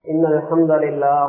إن الحمد لله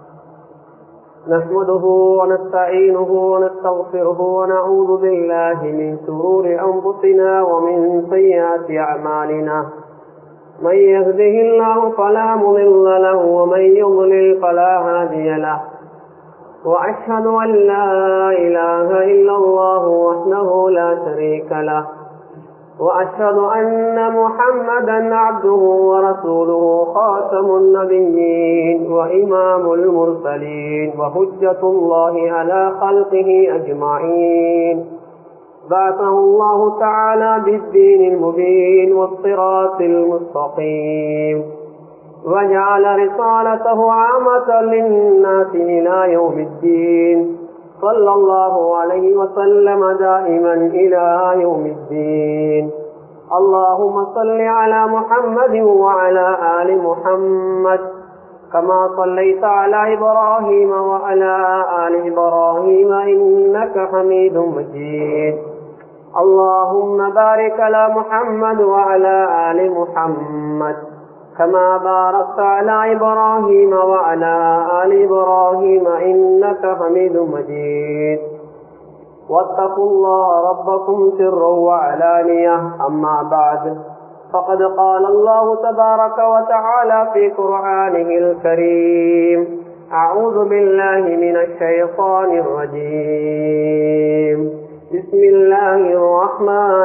نحمده ونستعينه ونستغفره ونعوذ بالله من شرور أنفسنا ومن سيئات أعمالنا من يهده الله فلا مضل له ومن يضلل فلا هادي له وأشهد أن لا إله إلا الله وحده لا شريك له وأشهد أن محمدا عبده ورسوله خاتم النبيين وإمام المرسلين وحجة الله على خلقه أجمعين بعثه الله تعالى بالدين المبين والصراط المستقيم وجعل رسالته عامة للناس إلى يوم الدين صلى الله عليه وسلم دائما إلى يوم الدين اللهم صل على محمد وعلى آل محمد كما صليت على إبراهيم وعلى آل إبراهيم إنك حميد مجيد اللهم بارك على محمد وعلى آل محمد كما باركت على إبراهيم وعلى آل إبراهيم إنك حميد مجيد واتقوا الله ربكم سرا وعلانية أما بعد فقد قال الله تبارك وتعالى في قرآنه الكريم أعوذ بالله من الشيطان الرجيم بسم الله الرحمن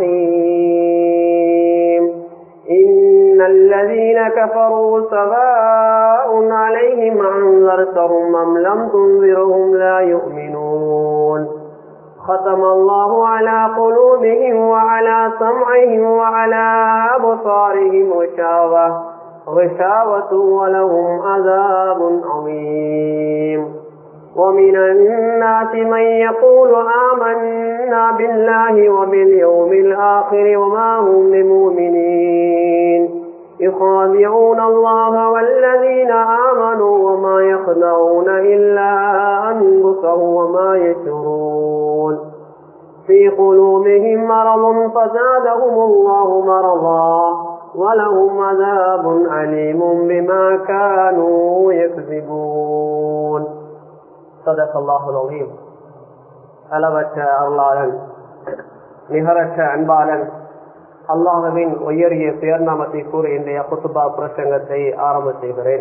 الرحيم إن الذين كفروا سواء عليهم أنذرتهم أم لم تنذرهم لا يؤمنون ختم الله على قلوبهم وعلى سمعهم وعلى أبصارهم غشاوة غشاوة ولهم عذاب عظيم ومن الناس من يقول آمنا بالله وباليوم الآخر وما هم بمؤمنين يخادعون الله والذين آمنوا وما يخدعون إلا أنفسهم وما يشعرون في قلوبهم مرض فزادهم الله مرضا ولهم عذاب عليم بما كانوا يكذبون صدق الله العظيم அளவற்ற அருளாளன் நிகரற்ற அன்பாளன் அல்லாஹவின் உயரிய பேர்நாமத்தை கூறி இன்றைய குத்துபா பிரசங்கத்தை ஆரம்ப செய்கிறேன்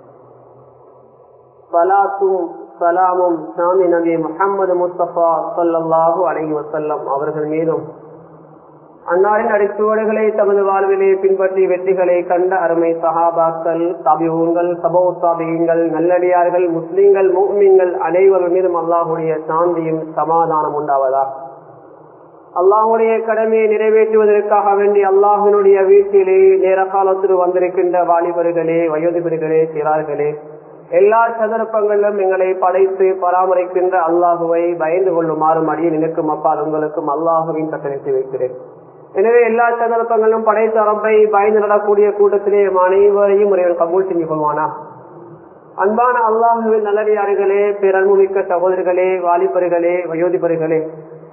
சலாத்தும் சலாமும் சாமி நபி முகமது முஸ்தபா சொல்லல்லாஹு அலஹி வசல்லம் அவர்கள் மீதும் அன்னாரின் அடிச்சுவடுகளை தமது வாழ்விலே பின்பற்றி வெற்றிகளை கண்ட அருமை சஹாபாக்கள் தபியூன்கள் சபோ தாபியங்கள் நல்லடியார்கள் முஸ்லிம்கள் மூமிங்கள் அனைவரும் மீதும் அல்லாஹுடைய சாந்தியும் சமாதானம் உண்டாவதா அல்லாஹுடைய கடமையை நிறைவேற்றுவதற்காக வேண்டி அல்லாஹினுடைய வீட்டிலே நேர காலத்தில் வந்திருக்கின்ற வாலிபர்களே வயோதிபர்களே சிறார்களே எல்லா சந்தர்ப்பங்களிலும் எங்களை படைத்து பராமரிக்கின்ற அல்லாஹுவை பயந்து கொள்ளுமாறும் அடியில் நினைக்கும் அப்பால் உங்களுக்கும் அல்லாஹுவின் கட்டளைத்து வைக்கிறேன் எனவே எல்லா சந்தர்ப்பங்களிலும் படைத்த அரம்பை பயந்து நடக்கூடிய கூட்டத்திலே அனைவரையும் முறையில் கபூல் செஞ்சு கொள்வானா அன்பான அல்லாஹுவின் நல்லடியார்களே பேரன்புமிக்க சகோதரிகளே வாலிபர்களே வயோதிபர்களே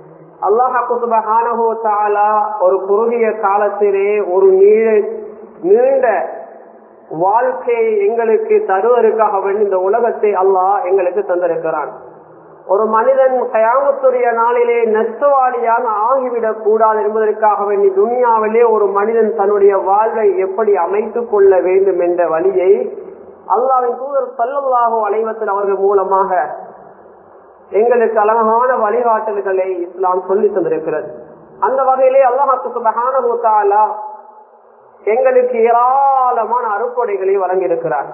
அல்லாஹானஹோ தாலா ஒரு குறுகிய காலத்திலே ஒரு நீண்ட வாழ்க்கையை எங்களுக்கு தருவதற்காக வேண்டி இந்த உலகத்தை அல்லாஹ் எங்களுக்கு தந்திருக்கிறான் ஒரு மனிதன் கயாமத்துடைய நாளிலே நஷ்டவாளியாக ஆகிவிடக் கூடாது என்பதற்காக வேண்டி துனியாவிலே ஒரு மனிதன் தன்னுடைய வாழ்வை எப்படி அமைத்துக் கொள்ள வேண்டும் என்ற வழியை அல்லாவின் தூதர் சல்லல்லாஹோ அலைவத்தில் அவர்கள் மூலமாக எங்களுக்கு அழகான வழிகாட்டல்களை இஸ்லாம் சொல்லி தந்திருக்கிறது அந்த வகையிலே அல்லாஹாக்கு மகான எங்களுக்கு ஏராளமான அறுப்படைகளை வழங்கியிருக்கிறார்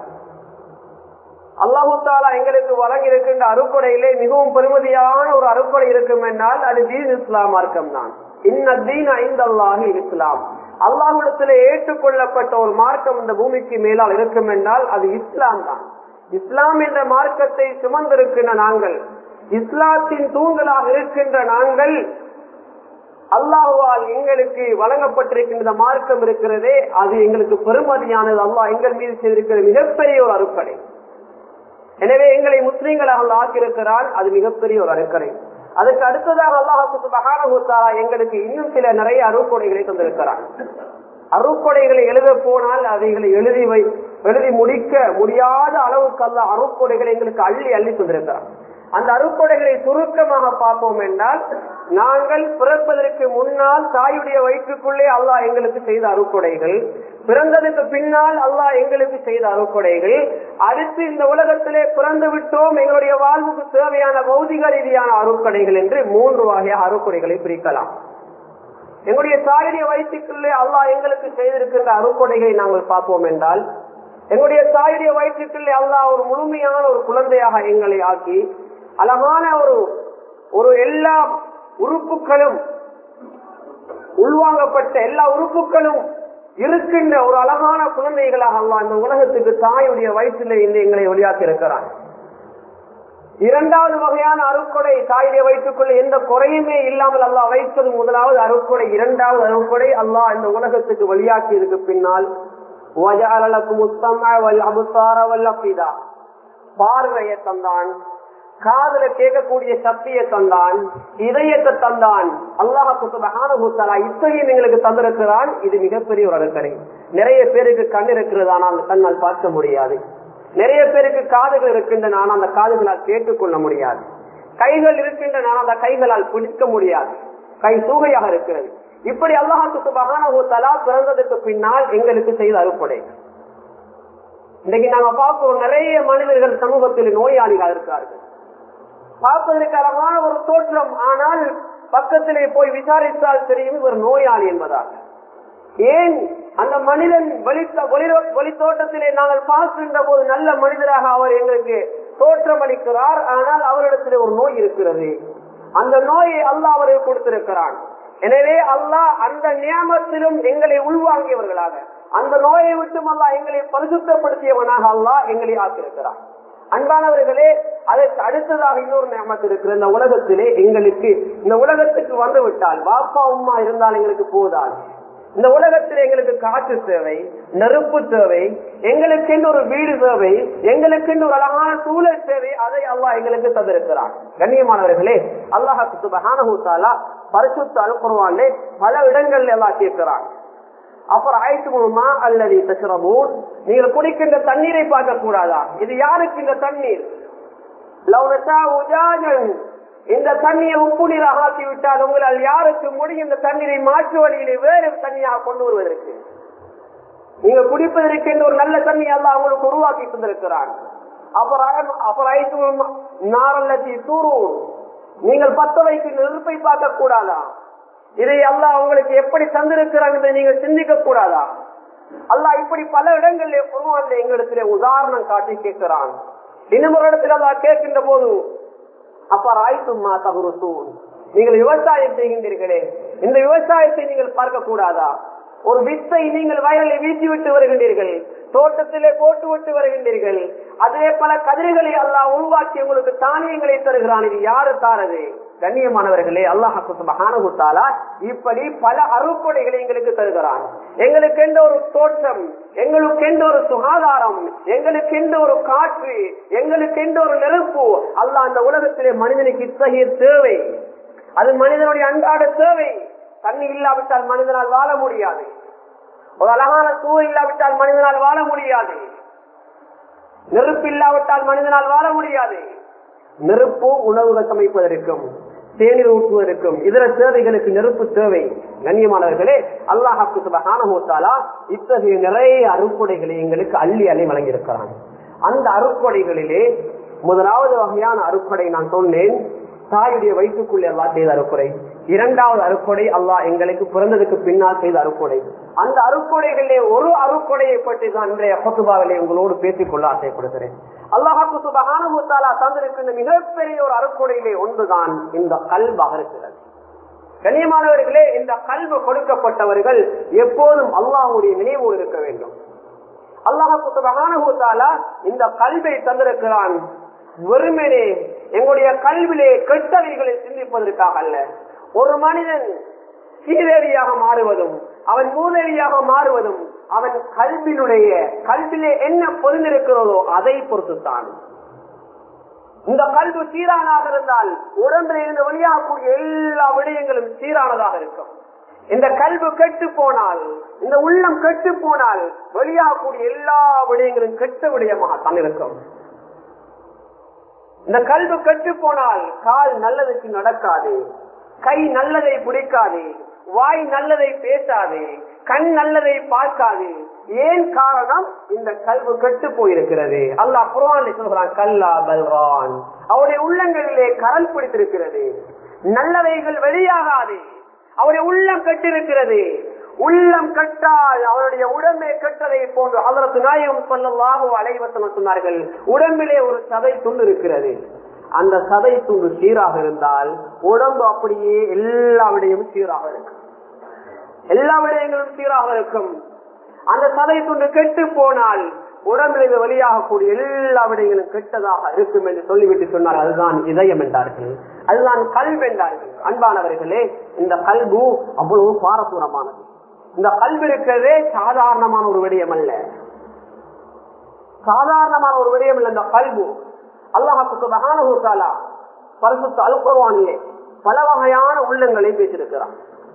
அல்லாஹாலா எங்களுக்கு வழங்கியிருக்கின்ற அறுப்படையிலே மிகவும் பெருமதியான ஒரு அறுப்படை இருக்கும் என்றால் அது தீன் இஸ்லாம் மார்க்கம் தான் இன்னதீன் ஐந்தல்லாஹி இஸ்லாம் அல்லாஹிடத்தில் ஏற்றுக்கொள்ளப்பட்ட ஒரு மார்க்கம் இந்த பூமிக்கு மேலால் இருக்கும் என்றால் அது இஸ்லாம் தான் இஸ்லாம் என்ற மார்க்கத்தை சுமந்திருக்கின்ற நாங்கள் இஸ்லாத்தின் தூண்களாக இருக்கின்ற நாங்கள் அல்லாஹுவால் எங்களுக்கு வழங்கப்பட்டிருக்கின்ற மார்க்கம் இருக்கிறதே அது எங்களுக்கு பெருமதியானது அல்லாஹ் எங்கள் மீது செய்திருக்கிற மிகப்பெரிய ஒரு அறுப்படை எனவே எங்களை முஸ்லீம்களாக ஆக்கியிருக்கிறால் அது மிகப்பெரிய ஒரு அறுக்கடை அதுக்கு அடுத்ததாக அல்லாஹு மகானகுத்தாரா எங்களுக்கு இன்னும் சில நிறைய அறுப்படைகளை தந்திருக்கிறார் அருக்கொடைகளை எழுத போனால் அவைகளை எழுதி வை எழுதி முடிக்க முடியாத அளவுக்கு அல்ல அருக்கொடைகளை எங்களுக்கு அள்ளி அள்ளி தந்திருக்கிறார் அந்த அருக்கொடைகளை சுருக்கமாக பார்ப்போம் என்றால் நாங்கள் பிறப்பதற்கு முன்னால் தாயுடைய வயிற்றுக்குள்ளே அல்லாஹ் எங்களுக்கு செய்த அருக்கொடைகள் பிறந்ததுக்கு பின்னால் அல்லாஹ் எங்களுக்கு செய்த அருக்கொடைகள் அடுத்து இந்த உலகத்திலே பிறந்து விட்டோம் எங்களுடைய வாழ்வுக்கு தேவையான பௌதிக ரீதியான அருக்கொடைகள் என்று மூன்று வகையாக அருக்கொடைகளை பிரிக்கலாம் எங்களுடைய தாயுடைய வயிற்றுக்குள்ளே அல்லாஹ் எங்களுக்கு செய்திருக்கின்ற அருக்கொடைகளை நாங்கள் பார்ப்போம் என்றால் எங்களுடைய தாயுடைய வயிற்றுக்குள்ளே அல்லாஹ் ஒரு முழுமையான ஒரு குழந்தையாக எங்களை ஆக்கி அழகான ஒரு ஒரு எல்லா உறுப்புகளும் உள்வாங்கப்பட்ட எல்லா உறுப்புகளும் இருக்கின்ற ஒரு அழகான குழந்தைகளாக அல்லாஹ் இந்த உலகத்துக்கு தாயுடைய வயிற்றிலே இந்த எங்களை ஒளியாக்கி இருக்கிறான் இரண்டாவது வகையான அருக்கொடை தாயுடைய வயிற்றுக்குள்ள எந்த குறையுமே இல்லாமல் அல்லாஹ் வைத்தது முதலாவது அருக்கொடை இரண்டாவது அருக்கொடை அல்லாஹ் இந்த உலகத்துக்கு வெளியாக்கியதுக்கு பின்னால் பார்வையை தந்தான் காதல கேட்கக்கூடிய சக்தியை தந்தான் இதயத்தை தந்தான் அல்லாஹு சுபஹானஹுத்தாலா இத்தகையும் எங்களுக்கு தந்திருக்கிறான் இது மிகப்பெரிய ஒரு அருக்கடை நிறைய பேருக்கு கண் இருக்கிறது ஆனால் அந்த கண்ணால் பார்க்க முடியாது நிறைய பேருக்கு காதுகள் இருக்கின்றன ஆனால் அந்த காதுகளால் கேட்டுக்கொள்ள முடியாது கைகள் இருக்கின்றன ஆனால் அந்த கைகளால் பிடிக்க முடியாது கை சூகையாக இருக்கிறது இப்படி அல்லாஹாக்கு சுபகானா பிறந்ததுக்கு பின்னால் எங்களுக்கு செய்த அறுப்படை இன்னைக்கு நாங்க பார்க்கிறோம் நிறைய மனிதர்கள் சமூகத்தில் நோயாளிகள் இருக்கார்கள் பார்ப்பதற்கு அழகான ஒரு தோற்றம் ஆனால் பக்கத்திலே போய் விசாரித்தால் தெரியும் இவர் நோயாளி என்பதாக ஏன் அந்த மனிதன் வழி தோட்டத்திலே நாங்கள் பார்க்கின்ற போது நல்ல மனிதராக அவர் எங்களுக்கு தோற்றம் அளிக்கிறார் ஆனால் அவரிடத்திலே ஒரு நோய் இருக்கிறது அந்த நோயை அல்லாஹ் அவருக்கு கொடுத்திருக்கிறான் எனவே அல்லாஹ் அந்த நியமத்திலும் எங்களை உள்வாங்கியவர்களாக அந்த நோயை விட்டும் அல்லாஹ் எங்களை பரிசுத்தப்படுத்தியவனாக அல்லாஹ் எங்களை ஆக்கியிருக்கிறான் அன்பானவர்களே அதற்கு அடுத்ததாக இன்னொரு நியமத்து இருக்கிற இந்த உலகத்திலே எங்களுக்கு இந்த உலகத்துக்கு வந்து விட்டால் பாப்பா உமா இருந்தால் எங்களுக்கு போதாது இந்த உலகத்தில் எங்களுக்கு காற்று தேவை நெருப்பு தேவை எங்களுக்கு ஒரு வீடு தேவை எங்களுக்கு ஒரு அழகான சூழல் தேவை அதை அல்லாஹ் எங்களுக்கு தந்திருக்கிறான் கண்ணியமானவர்களே அல்லாஹு சுபஹானஹூத்தாலா பரிசுத்த அனுப்புவானே பல இடங்கள்ல எல்லாம் கேட்கிறான் அப்புறம் ஆயிட்டுமா அல்லது தசுரமூன் நீங்கள் குடிக்கின்ற தண்ணீரை பார்க்க கூடாதா இது யாருக்கு இந்த தண்ணீர் இந்த தண்ணியை உப்பு நீராக ஆக்கி விட்டால் உங்களால் யாருக்கு முடியும் இந்த தண்ணீரை மாற்று வழியிலே வேறு தண்ணியாக கொண்டு வருவதற்கு நீங்க குடிப்பதற்கு என்று ஒரு நல்ல தண்ணி எல்லாம் உங்களுக்கு உருவாக்கி தந்திருக்கிறான் அப்புறம் அப்புறம் நாரல்லத்தி தூரு நீங்கள் பத்த வைக்கு நெருப்பை பார்க்க கூடாதா இதை அல்லாஹ் உங்களுக்கு எப்படி தந்திருக்கிறாங்க என்று நீங்கள் சிந்திக்க கூடாதா அல்லாஹ் இப்படி பல இடங்களிலே குருவான்ல எங்களிடத்திலே உதாரணம் காட்டி கேட்கிறான் இன்னும் ஒரு இடத்துல அல்லாஹ் கேட்கின்ற போது அப்ப ராய்த்துமா தகுருத்தூன் நீங்கள் விவசாயம் செய்கின்றீர்களே இந்த விவசாயத்தை நீங்கள் பார்க்க கூடாதா ஒரு வித்தை நீங்கள் வயலில் வீசி விட்டு வருகின்றீர்கள் தோட்டத்திலே போட்டு விட்டு வருகின்றீர்கள் அதே பல கதிர்களை அல்லாஹ் உருவாக்கி உங்களுக்கு தானியங்களை தருகிறான் இது யாரு தாரது கண்ணியமானவர்களே அல்லாஹாலா இப்படி பல அறுப்படைகளை எங்களுக்கு தருகிறான் எங்களுக்கு எந்த ஒரு தோற்றம் எங்களுக்கு எந்த ஒரு சுகாதாரம் எங்களுக்கு எந்த ஒரு காற்று எங்களுக்கு எந்த ஒரு நெருப்பு அல்லாஹ் அந்த உலகத்திலே மனிதனுக்கு இத்தகைய தேவை அது மனிதனுடைய அன்றாட தேவை தண்ணி இல்லாவிட்டால் மனிதனால் வாழ முடியாது ஒரு அழகான சூழல் இல்லாவிட்டால் மனிதனால் வாழ முடியாது நெருப்பு இல்லாவிட்டால் மனிதனால் வாழ முடியாது நெருப்பு உணவுகள் சமைப்பதற்கும் தேநீர் ஊற்றுவதற்கும் இதர தேவைகளுக்கு நெருப்பு தேவை கண்ணியமானவர்களே அல்லாஹாக்கு சுபகானமூத்தாலா இத்தகைய நிறைய அறுப்புடைகளை எங்களுக்கு அள்ளி அள்ளி வழங்கியிருக்கிறான் அந்த அறுப்படைகளிலே முதலாவது வகையான அறுப்படை நான் சொன்னேன் தாயுடைய வயிற்றுக்குள்ளே அல்லா செய்த அறுக்குறை இரண்டாவது அறுக்கொடை அல்லாஹ் எங்களுக்கு பிறந்ததுக்கு பின்னால் செய்த அறுக்கொடை அந்த அறுக்கொடைகளிலே ஒரு அறுக்கொடையை பற்றி தான் இன்றைய கொத்துபாவிலே உங்களோடு பேசிக்கொள்ள ஆசைப்படுகிறேன் அல்லாஹாக்கு சுபகானுத்தாலா தந்திருக்கின்ற மிகப்பெரிய ஒரு அறுக்கொடையிலே ஒன்றுதான் இந்த கல்வாக இருக்கிறது கண்ணியமானவர்களே இந்த கல்வு கொடுக்கப்பட்டவர்கள் எப்போதும் அல்லாஹுடைய நினைவோடு இருக்க வேண்டும் அல்லாஹாக்கு சுபகானுத்தாலா இந்த கல்வை தந்திருக்கிறான் வெறுமனே எங்களுடைய கல்விலே கெட்டவைகளை சிந்திப்பதற்காக அல்ல ஒரு மனிதன் சீதேவியாக மாறுவதும் அவன் மூதேவியாக மாறுவதும் அவன் கல்வினுடைய கல்விலே என்ன பொருந்திருக்கிறதோ அதை பொறுத்துத்தான் இந்த கல்வி சீரானாக இருந்தால் உடம்பில் இருந்து வெளியாகக்கூடிய எல்லா விடயங்களும் சீரானதாக இருக்கும் இந்த கல்வி கெட்டு போனால் இந்த உள்ளம் கெட்டு போனால் வெளியாகக்கூடிய எல்லா விடயங்களும் கெட்ட விடயமாக தான் இருக்கும் இந்த கல்வி கெட்டு போனால் கால் நல்லதுக்கு நடக்காது கை நல்லதை பிடிக்காது வாய் நல்லதை பேசாது கண் நல்லதை பார்க்காது ஏன் காரணம் இந்த கல்வி கெட்டு போயிருக்கிறது அல்லாஹ் குர்ஆன்ல சொல்கிறான் கல்லா பல்ரான் அவருடைய உள்ளங்களிலே கரல் பிடித்திருக்கிறது நல்லவைகள் வெளியாகாது அவருடைய உள்ளம் கட்டிருக்கிறது உள்ளம் கட்டால் அவருடைய உடம்பை கட்டதை போன்று அதற்கு நாயகம் சொல்லலாக அலைவசனம் சொன்னார்கள் உடம்பிலே ஒரு சதை துண்டு இருக்கிறது அந்த சதை துண்டு சீராக இருந்தால் உடம்பு அப்படியே எல்லா விடையும் சீராக இருக்கும் எல்லா விடயங்களும் சீராக இருக்கும் அந்த சதை துண்டு கெட்டு போனால் உடம்பிலிருந்து வெளியாகக்கூடிய எல்லா விடயங்களும் கெட்டதாக இருக்கும் என்று சொல்லிவிட்டு சொன்னார் அதுதான் இதயம் என்றார்கள் அதுதான் கல்வி என்றார்கள் அன்பானவர்களே இந்த கல்வு அவ்வளவு பாரதூரமானது இந்த கல்வி இருக்கிறதே சாதாரணமான ஒரு விடயம் அல்ல சாதாரணமான ஒரு விடயம் இல்ல இந்த கல்வு அல்லாஹுக்கு மகானூத்தாலா பரிசுத்த அல்குர்வானிலே பல வகையான உள்ளங்களை பேசியிருக்கிறான்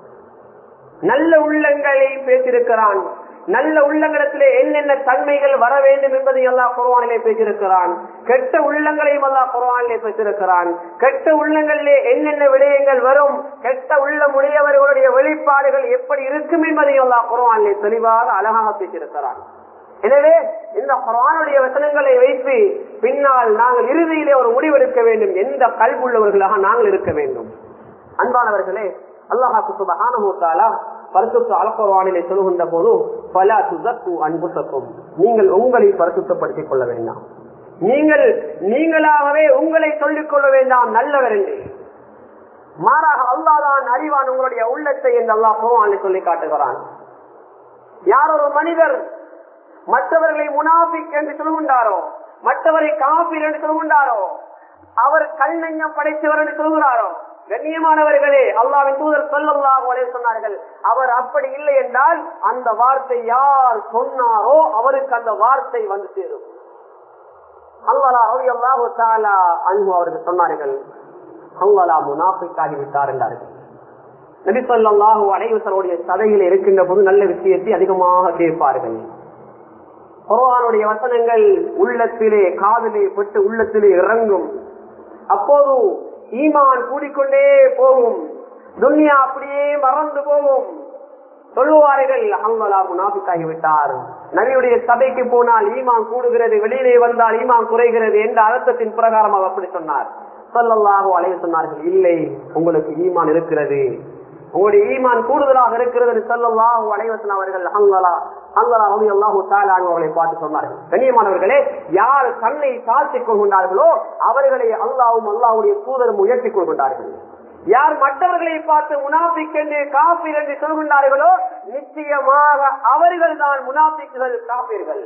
நல்ல உள்ளங்களை பேசியிருக்கிறான் நல்ல உள்ளங்களிடத்திலே என்னென்ன தன்மைகள் வர வேண்டும் என்பதை எல்லாம் குர்வானிலே பேசியிருக்கிறான் கெட்ட உள்ளங்களையும் எல்லாம் குர்வானிலே பேசியிருக்கிறான் கெட்ட உள்ளங்களிலே என்னென்ன விடயங்கள் வரும் கெட்ட உள்ள உடையவர்களுடைய வெளிப்பாடுகள் எப்படி இருக்கும் என்பதையும் எல்லாம் குர்வானிலே தெளிவாக அழகாக பேசியிருக்கிறான் எனவே இந்த குரானுடைய வசனங்களை வைத்து பின்னால் நாங்கள் இறுதியிலே ஒரு முடிவெடுக்க வேண்டும் எந்த கல்வுள்ளவர்களாக நாங்கள் இருக்க வேண்டும் அன்பானவர்களே அல்லாஹாக்கு சுபகானமூத்தாலா பரிசுத்த அலக்குவானிலே சொல்லுகின்ற போது பல துதக்கு அன்புசக்கும் நீங்கள் உங்களை பரிசுத்தப்படுத்திக் கொள்ள வேண்டாம் நீங்கள் நீங்களாகவே உங்களை சொல்லிக் கொள்ள வேண்டாம் நல்லவர் என்று மாறாக அல்லாதான் அறிவான் உங்களுடைய உள்ளத்தை என்று அல்லாஹ் குர்ஆனிலே சொல்லி காட்டுகிறான் யார் ஒரு மனிதர் மற்றவர்களை முனாபிக் என்று சொல்லுகின்றாரோ மற்றவரை காப்பீர் என்று சொல்லுகின்றாரோ அவர் கல் நெஞ்சம் படைத்தவர் என்று சொல்கிறாரோ கண்ணியமானவர்களே அல்லாவின் தூதர் சொல்லல்லாஹ் சொன்னார்கள் அவர் அப்படி இல்லை என்றால் அந்த வார்த்தை யார் சொன்னாரோ அவருக்கு அந்த வார்த்தை வந்து சேரும் அல்லலா அல்லாஹு தாலா அன்பு அவர்கள் சொன்னார்கள் அங்கலா முனாஃபிக்காகி விட்டார் என்றார்கள் நபி சொல்லாஹு அனைவசனுடைய சதையில் இருக்கின்ற போது நல்ல விஷயத்தை அதிகமாக கேட்பார்கள் குர்ஆனுடைய வசனங்கள் உள்ளத்திலே காதலே பட்டு உள்ளத்திலே இறங்கும் அப்போது ஈமான் கூடிக்கொண்டே போகும் துன்யா அப்படியே மறந்து போகும் சொல்லுவார்கள் அங்கலா முனாபிக்காகி விட்டார் நபியுடைய சபைக்கு போனால் ஈமான் கூடுகிறது வெளியிலே வந்தால் ஈமான் குறைகிறது என்ற அர்த்தத்தின் பிரகாரம் அவர் அப்படி சொன்னார் சொல்லல்லாஹோ அலைய சொன்னார்கள் இல்லை உங்களுக்கு ஈமான் இருக்கிறது உங்களுடைய ஈமான் கூடுதலாக இருக்கிறது சொல்லல்லாஹோ அலைவசன் அவர்கள் அங்கலா அங்கலா ரவி அல்லாஹூ தாலான் அவர்களை பார்த்து சொன்னார்கள் கண்ணியமானவர்களே யார் தன்னை தாழ்த்திக் கொள்கின்றார்களோ அவர்களை அல்லாவும் அல்லாவுடைய தூதரும் உயர்த்திக் கொள்கின்றார்கள் யார் மற்றவர்களை பார்த்து முனாபிக் என்று காப்பீர் என்று சொல்கின்றார்களோ நிச்சயமாக அவர்கள் தான் முனாபிக்குகள் காப்பீர்கள்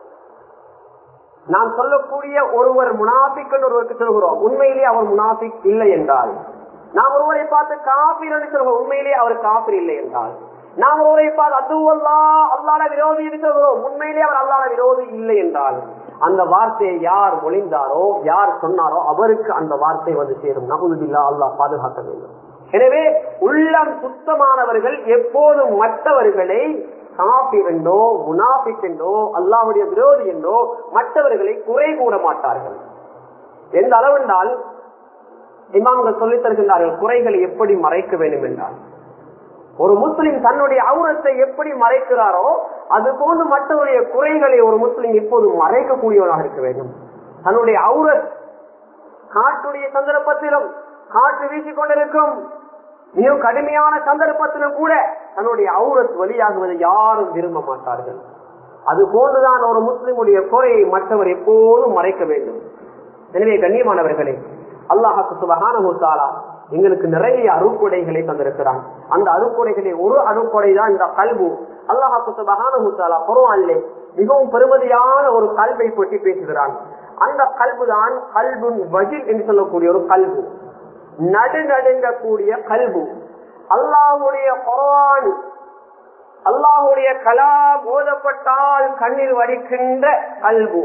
நாம் சொல்லக்கூடிய ஒருவர் முனாபிக் என்று ஒருவருக்கு சொல்கிறோம் உண்மையிலேயே அவர் முனாபிக் இல்லை என்றால் நாம் ஒருவரை பார்த்து காப்பீர் என்று சொல்கிறோம் உண்மையிலேயே அவர் காப்பீர் இல்லை என்றால் நாம் ஒருவரை பார்த்து அதுவல்லா அல்லாத விரோதி என்று சொல்கிறோம் உண்மையிலேயே அவர் அல்லாத விரோதி இல்லை என்றால் அந்த வார்த்தையை யார் ஒளிந்தாரோ யார் சொன்னாரோ அவருக்கு அந்த வார்த்தை வந்து சேரும் நகுதில்லா அல்லாஹ் பாதுகாக்க வேண்டும் எனவே உள்ளம் சுத்தமானவர்கள் எப்போதும் மற்றவர்களை காபீர் என்றோ முனாபிக் என்றோ அல்லாவுடைய விரோதி என்றோ மற்றவர்களை குறை கூற மாட்டார்கள் எந்த அளவென்றால் இமாம்கள் சொல்லித் தருகின்றார்கள் குறைகளை எப்படி மறைக்க வேண்டும் என்றால் ஒரு முஸ்லிம் தன்னுடைய அவுரத்தை எப்படி மறைக்கிறாரோ அது போன்று மற்றவருடைய குறைகளை ஒரு முஸ்லிம் இப்போது மறைக்கக்கூடியவராக இருக்க வேண்டும் தன்னுடைய அவுரத் காட்டுடைய சந்தர்ப்பத்திலும் காற்று வீசிக் கொண்டிருக்கும் மிகவும் கடுமையான சந்தர்ப்பத்திலும் கூட தன்னுடைய அவுரத் வெளியாகுவதை யாரும் விரும்ப மாட்டார்கள் அது போன்றுதான் ஒரு முஸ்லிமுடைய குறையை மற்றவர் எப்போதும் மறைக்க வேண்டும் எனவே கண்ணியமானவர்களே அல்லாஹாக்கு சுபகான எங்களுக்கு நிறைய அருக்குடைகளை தந்திருக்கிறான் அந்த அருக்குடைகளை ஒரு அருக்குடை தான் இந்த கல்வு அல்லாஹாக்கு சுபகான குருவானிலே மிகவும் பெருமதியான ஒரு கல்வை பற்றி பேசுகிறான் அந்த கல்வு தான் கல்புன் வஜில் என்று சொல்லக்கூடிய ஒரு கல்வு நடுநடுங்கக்கூடிய கல்வு அல்லாஹுடைய குரான் அல்லாஹுடைய கலா போதப்பட்டால் கண்ணீர் வடிக்கின்ற கல்வு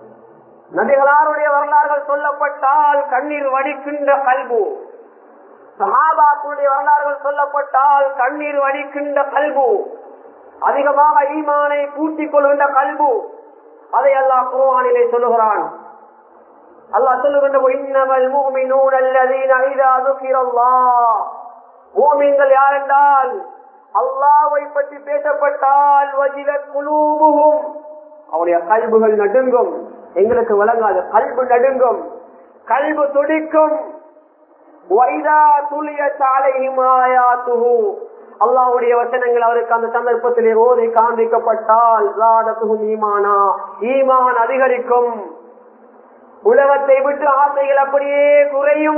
நபிகளாருடைய வரலாறுகள் சொல்லப்பட்டால் கண்ணீர் வடிக்கின்ற கல்பு சஹாபாக்களுடைய வரலாறுகள் சொல்லப்பட்டால் கண்ணீர் வடிக்கின்ற கல்பு அதிகமாக ஈமானை பூட்டிக் கொள்கின்ற கல்பு அதை அல்லாஹ் குர்ஆனிலே சொல்லுகிறான் அல்லாஹ் சொல்லுகின்ற இன்னமல் முஃமினூன அல்லதீன இதா ذுகிரல்லாஹ் மூமின்கள் யார் என்றால் அல்லாஹ்வை பற்றி பேசப்பட்டால் வஜிலத் குலூபுஹும் அவருடைய கல்புகள் நடுங்கும் எங்களுக்கு வழங்காது கல்பு நடுங்கும் கல்பு துடிக்கும் வைதா துளிய சாலையும் ஆயாத்துஹு அல்லாஹ்வுடைய வசனங்கள் அவருக்கு அந்த சந்தர்ப்பத்திலே ஓதி காண்பிக்கப்பட்டால் ஜாதத்துஹும் ஈமானா ஈமான் அதிகரிக்கும் உலகத்தை விட்டு ஆசைகள் அப்படியே குறையும்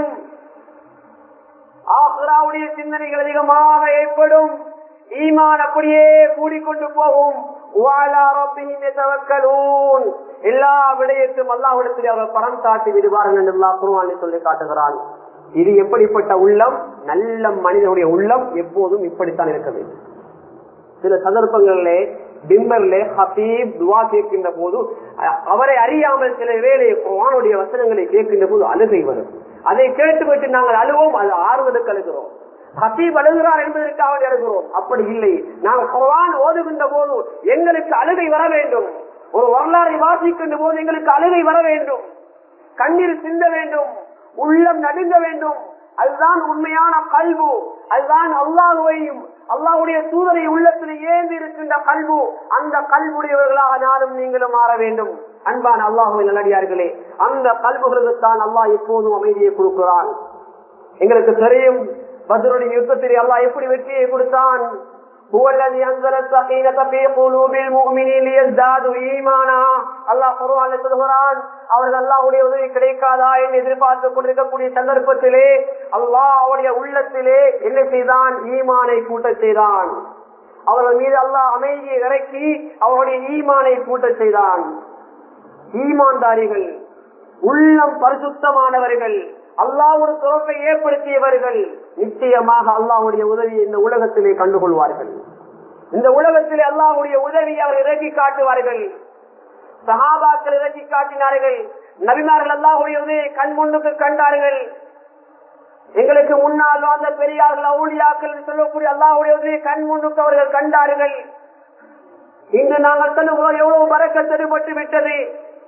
ஆஹ்ராவுடைய சிந்தனைகள் அதிகமாக ஏற்படும் ஈமான் அப்படியே கூடிக்கொண்டு போகும் வாலா ரப்பிஹிம் யதவக்கலூன். எல்லா விடயத்தும் அல்லாஹ்விடத்தில் அவர் பரம் சாட்டி விடுவார்கள் என்று அல்லாஹ் குர்ஆனில் சொல்லி காட்டுகிறான் இது எப்படிப்பட்ட உள்ளம் நல்ல மனிதனுடைய உள்ளம் எப்போதும் இப்படித்தான் இருக்க வேண்டும் சில சந்தர்ப்பங்களிலே டிம்பர்லே ஹபீப் துவா கேட்கின்ற போது அ- அவரை அறியாமல் சில வேலை குர்ஆனுடைய வசனங்களை கேட்கின்ற போது அழுகை வரும் அதை கேட்டுவிட்டு நாங்கள் அழுவோம் அது ஆறுவதற்கு அழுகிறோம் ஹபீப் அழுகிறார் என்பதற்காக வேண்டி அழுகிறோம் அப்படி இல்லை நாங்கள் குர்ஆன் ஓதுகின்ற போது எங்களுக்கு அழுகை வர வேண்டும் ஒரு வரலாறை வாசிக்கின்ற போது எங்களுக்கு அழுகை வர வேண்டும் கண்ணீர் சிந்த வேண்டும் உள்ளம் நடுங்க வேண்டும் அதுதான் உண்மையான கல்வு அதுதான் அல்லாஹுவையும் அல்லாஹ்வுடைய தூதரை உள்ளத்தில் ஏந்தி இருக்கின்ற கல்வு அந்த கல்வுடையவர்களாக நானும் நீங்களும் மாற வேண்டும் அன்பான அல்லாஹுவை நல்லடியார்களே அந்த கல்வுகளுக்கு தான் அல்லாஹ் எப்போதும் அமைதியை கொடுக்கிறான் எங்களுக்கு தெரியும் பத்ருடைய யுத்தத்தில் அல்லாஹ் எப்படி வெற்றியை கொடுத்தான் هو الذي أنزل السكينة في قلوب المؤمنين ليزدادوا إيمانا அல்லாஹ் குர்ஆன்ல சொல்கிறான் அவர்கள் அல்லாஹ்வுடைய உதவி கிடைக்காதா என்று எதிர்பார்த்துக் கொண்டிருக்கக்கூடிய சந்தர்ப்பத்திலே அல்லாஹ் அவருடைய உள்ளத்திலே என்ன செய்தான் ஈமானை கூட்ட செய்தான் அவர்கள் மீது அல்லாஹ் அமைதியை இறக்கி அவருடைய ஈமானை கூட்ட செய்தான் ஈமான்தாரிகள் உள்ளம் பரிசுத்தமானவர்கள் அல்லாஹ் ஒரு துறப்பை ஏற்படுத்தியவர்கள் நிச்சயமாக அல்லாஹ்வுடைய உதவியை இந்த உலகத்திலே கண்டுகொள்வார்கள் இந்த உலகத்திலே அல்லாஹ்வுடைய உதவியை அவர் இறக்கி காட்டுவார்கள் சஹாபாக்கள் இறக்கி காட்டினார்கள் நபிமார்கள் அல்லாஹ்வுடைய உதவியை கண் முன்னுக்கு கண்டார்கள் எங்களுக்கு முன்னால் வாழ்ந்த பெரியார்கள் அவுளியாக்கள் என்று சொல்லக்கூடிய அல்லாஹ்வுடைய உதவியை கண் முன்னுக்கு அவர்கள் கண்டார்கள் இன்று நாங்கள் சொல்லுகிறோம் எவ்வளவு பறக்க தெருப்பட்டு விட்டது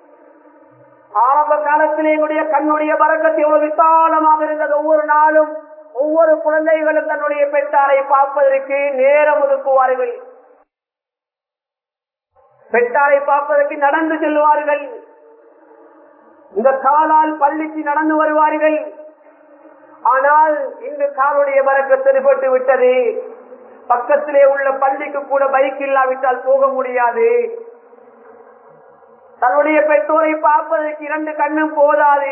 ஆரம்ப காலத்திலே எங்களுடைய கண்ணுடைய பறக்கத்து எவ்வளவு விசாலமாக இருந்தது ஒவ்வொரு நாளும் ஒவ்வொரு குழந்தைகளும் தன்னுடைய பெற்றாரை பார்ப்பதற்கு நேரம் ஒதுக்குவார்கள் பெற்றாரை பார்ப்பதற்கு நடந்து செல்வார்கள் இந்த காலால் பள்ளிக்கு நடந்து வருவார்கள் ஆனால் இன்று காலுடைய பறக்கத்து தெருப்பட்டு விட்டது பக்கத்திலே உள்ள பள்ளிக்கு கூட பைக் இல்லாவிட்டால் போக முடியாது தன்னுடைய பெற்றோரை பார்ப்பதற்கு இரண்டு கண்ணும் போதாது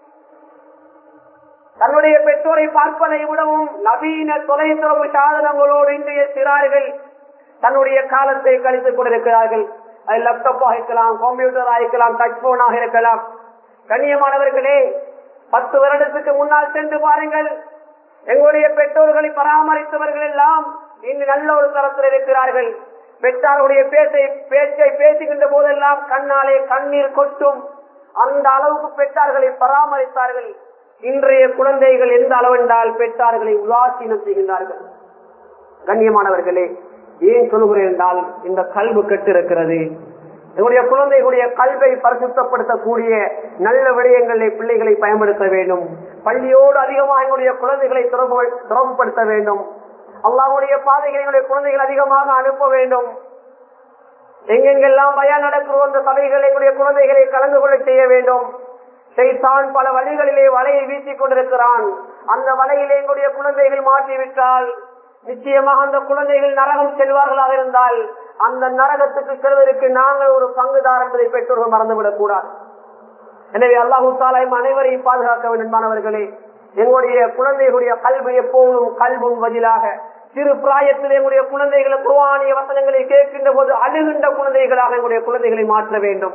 தன்னுடைய பெற்றோரை பார்ப்பதை விடவும் நவீன தொலைத்தொடர்பு சாதனங்களோடு இன்றைய சிறார்கள் தன்னுடைய காலத்தை கழித்துக் கொண்டிருக்கிறார்கள் அது லேப்டாப்பாக இருக்கலாம் கம்ப்யூட்டராக இருக்கலாம் டச் போனாக இருக்கலாம் கண்ணியமானவர்களே பத்து வருடத்துக்கு முன்னால் சென்று பாருங்கள் எங்களுடைய பெற்றோர்களை பராமரித்தவர்கள் எல்லாம் இன்று நல்ல ஒரு தரத்தில் இருக்கிறார்கள் பெற்றாருடைய பேச்சை பேச்சை பேசுகின்ற போதெல்லாம் கண்ணாலே கண்ணீர் கொட்டும் அந்த அளவுக்கு பெற்றார்களை பராமரித்தார்கள் இன்றைய குழந்தைகள் எந்த அளவென்றால் பெற்றார்களை உதாசீனம் செய்கின்றார்கள் கண்ணியமானவர்களே ஏன் சொல்லுகிறேன் என்றால் இந்த கல்வி கெட்டிருக்கிறது என்னுடைய குழந்தைகளுடைய கல்வை பரிசுத்தப்படுத்தக்கூடிய நல்ல விடயங்களை பிள்ளைகளை பயன்படுத்த வேண்டும் பள்ளியோடு அதிகமாக எங்களுடைய குழந்தைகளை தொடர்பு தொடர்புபடுத்த வேண்டும் அல்லாவுடைய பாதைகளை எங்களுடைய குழந்தைகள் அதிகமாக அனுப்ப வேண்டும் எங்கெங்கெல்லாம் பயம் நடக்கிறோம் அந்த சபைகளை எங்களுடைய குழந்தைகளை கலந்து கொள்ள செய்ய வேண்டும் செய்தான் பல வழிகளிலே வலையை வீசிக் கொண்டிருக்கிறான் அந்த வலையிலே எங்களுடைய குழந்தைகள் மாற்றிவிட்டால் நிச்சயமாக அந்த குழந்தைகள் நரகம் செல்வார்களாக இருந்தால் அந்த நரகத்துக்கு செல்வதற்கு நாங்கள் ஒரு பங்குதார் என்பதை பெற்றோர்கள் மறந்துவிடக் கூடாது எனவே அல்லாஹூ தாலாயும் அனைவரையும் பாதுகாக்க வேண்டும் மாணவர்களே எங்களுடைய குழந்தைகளுடைய கல்வி எப்போதும் கல்வும் பதிலாக சிறு பிராயத்தில் எங்களுடைய குழந்தைகளை குருவானிய வசனங்களை கேட்கின்ற போது அழுகின்ற குழந்தைகளாக எங்களுடைய குழந்தைகளை மாற்ற வேண்டும்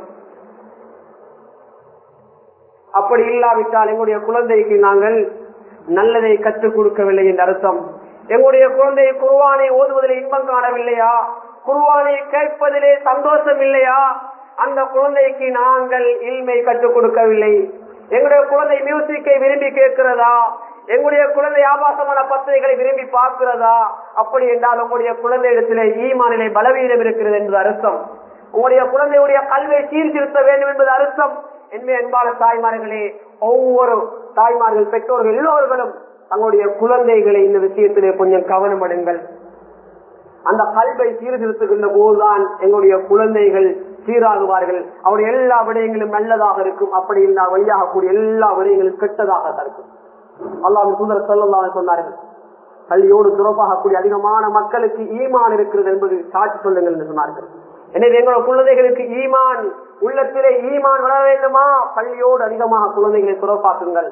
அப்படி இல்லாவிட்டால் எங்களுடைய குழந்தைக்கு நாங்கள் நல்லதை கற்றுக் கொடுக்கவில்லை என்ற அர்த்தம் எங்களுடைய குழந்தை குருவானை ஓதுவதில் இன்பம் காணவில்லையா குருவானை கேட்பதிலே சந்தோஷம் இல்லையா அந்த குழந்தைக்கு நாங்கள் இல்மை கற்றுக் கொடுக்கவில்லை எங்களுடைய குழந்தை மியூசிக்கை விரும்பி கேட்கிறதா எங்களுடைய குழந்தை ஆபாசமான பத்திரிகைகளை விரும்பி பார்க்கிறதா அப்படி என்றால் உங்களுடைய குழந்தை இடத்திலே ஈமானிலே பலவீனம் இருக்கிறது என்பது அர்த்தம் உங்களுடைய குழந்தையுடைய கல்வியை சீர்திருத்த வேண்டும் என்பது அர்த்தம் என்பது என்பான தாய்மார்களே ஒவ்வொரு தாய்மார்கள் பெற்றோர்கள் எல்லோர்களும் தங்களுடைய குழந்தைகளை இந்த விஷயத்திலே கொஞ்சம் கவனம் அடைங்கள் அந்த கல்வை சீர்திருத்துகின்ற போதுதான் எங்களுடைய குழந்தைகள் சீராகுவார்கள் அவருடைய எல்லா விடயங்களும் நல்லதாக இருக்கும் அப்படி இல்லா வழியாகக்கூடிய எல்லா விடயங்களும் கெட்டதாக இருக்கும் அல்லாஹ் சுந்தர சொல்லலாம் சொன்னார்கள் கல்வியோடு துறப்பாகக்கூடிய அதிகமான மக்களுக்கு ஈமான் இருக்கிறது என்பது சாட்சி சொல்லுங்கள் என்று சொன்னார்கள் எனவே எங்களோட குழந்தைகளுக்கு ஈமான் உள்ளத்திலே ஈமான் வளர வேண்டுமா பள்ளியோடு அதிகமாக குழந்தைகளை துறப்பாக்குங்கள்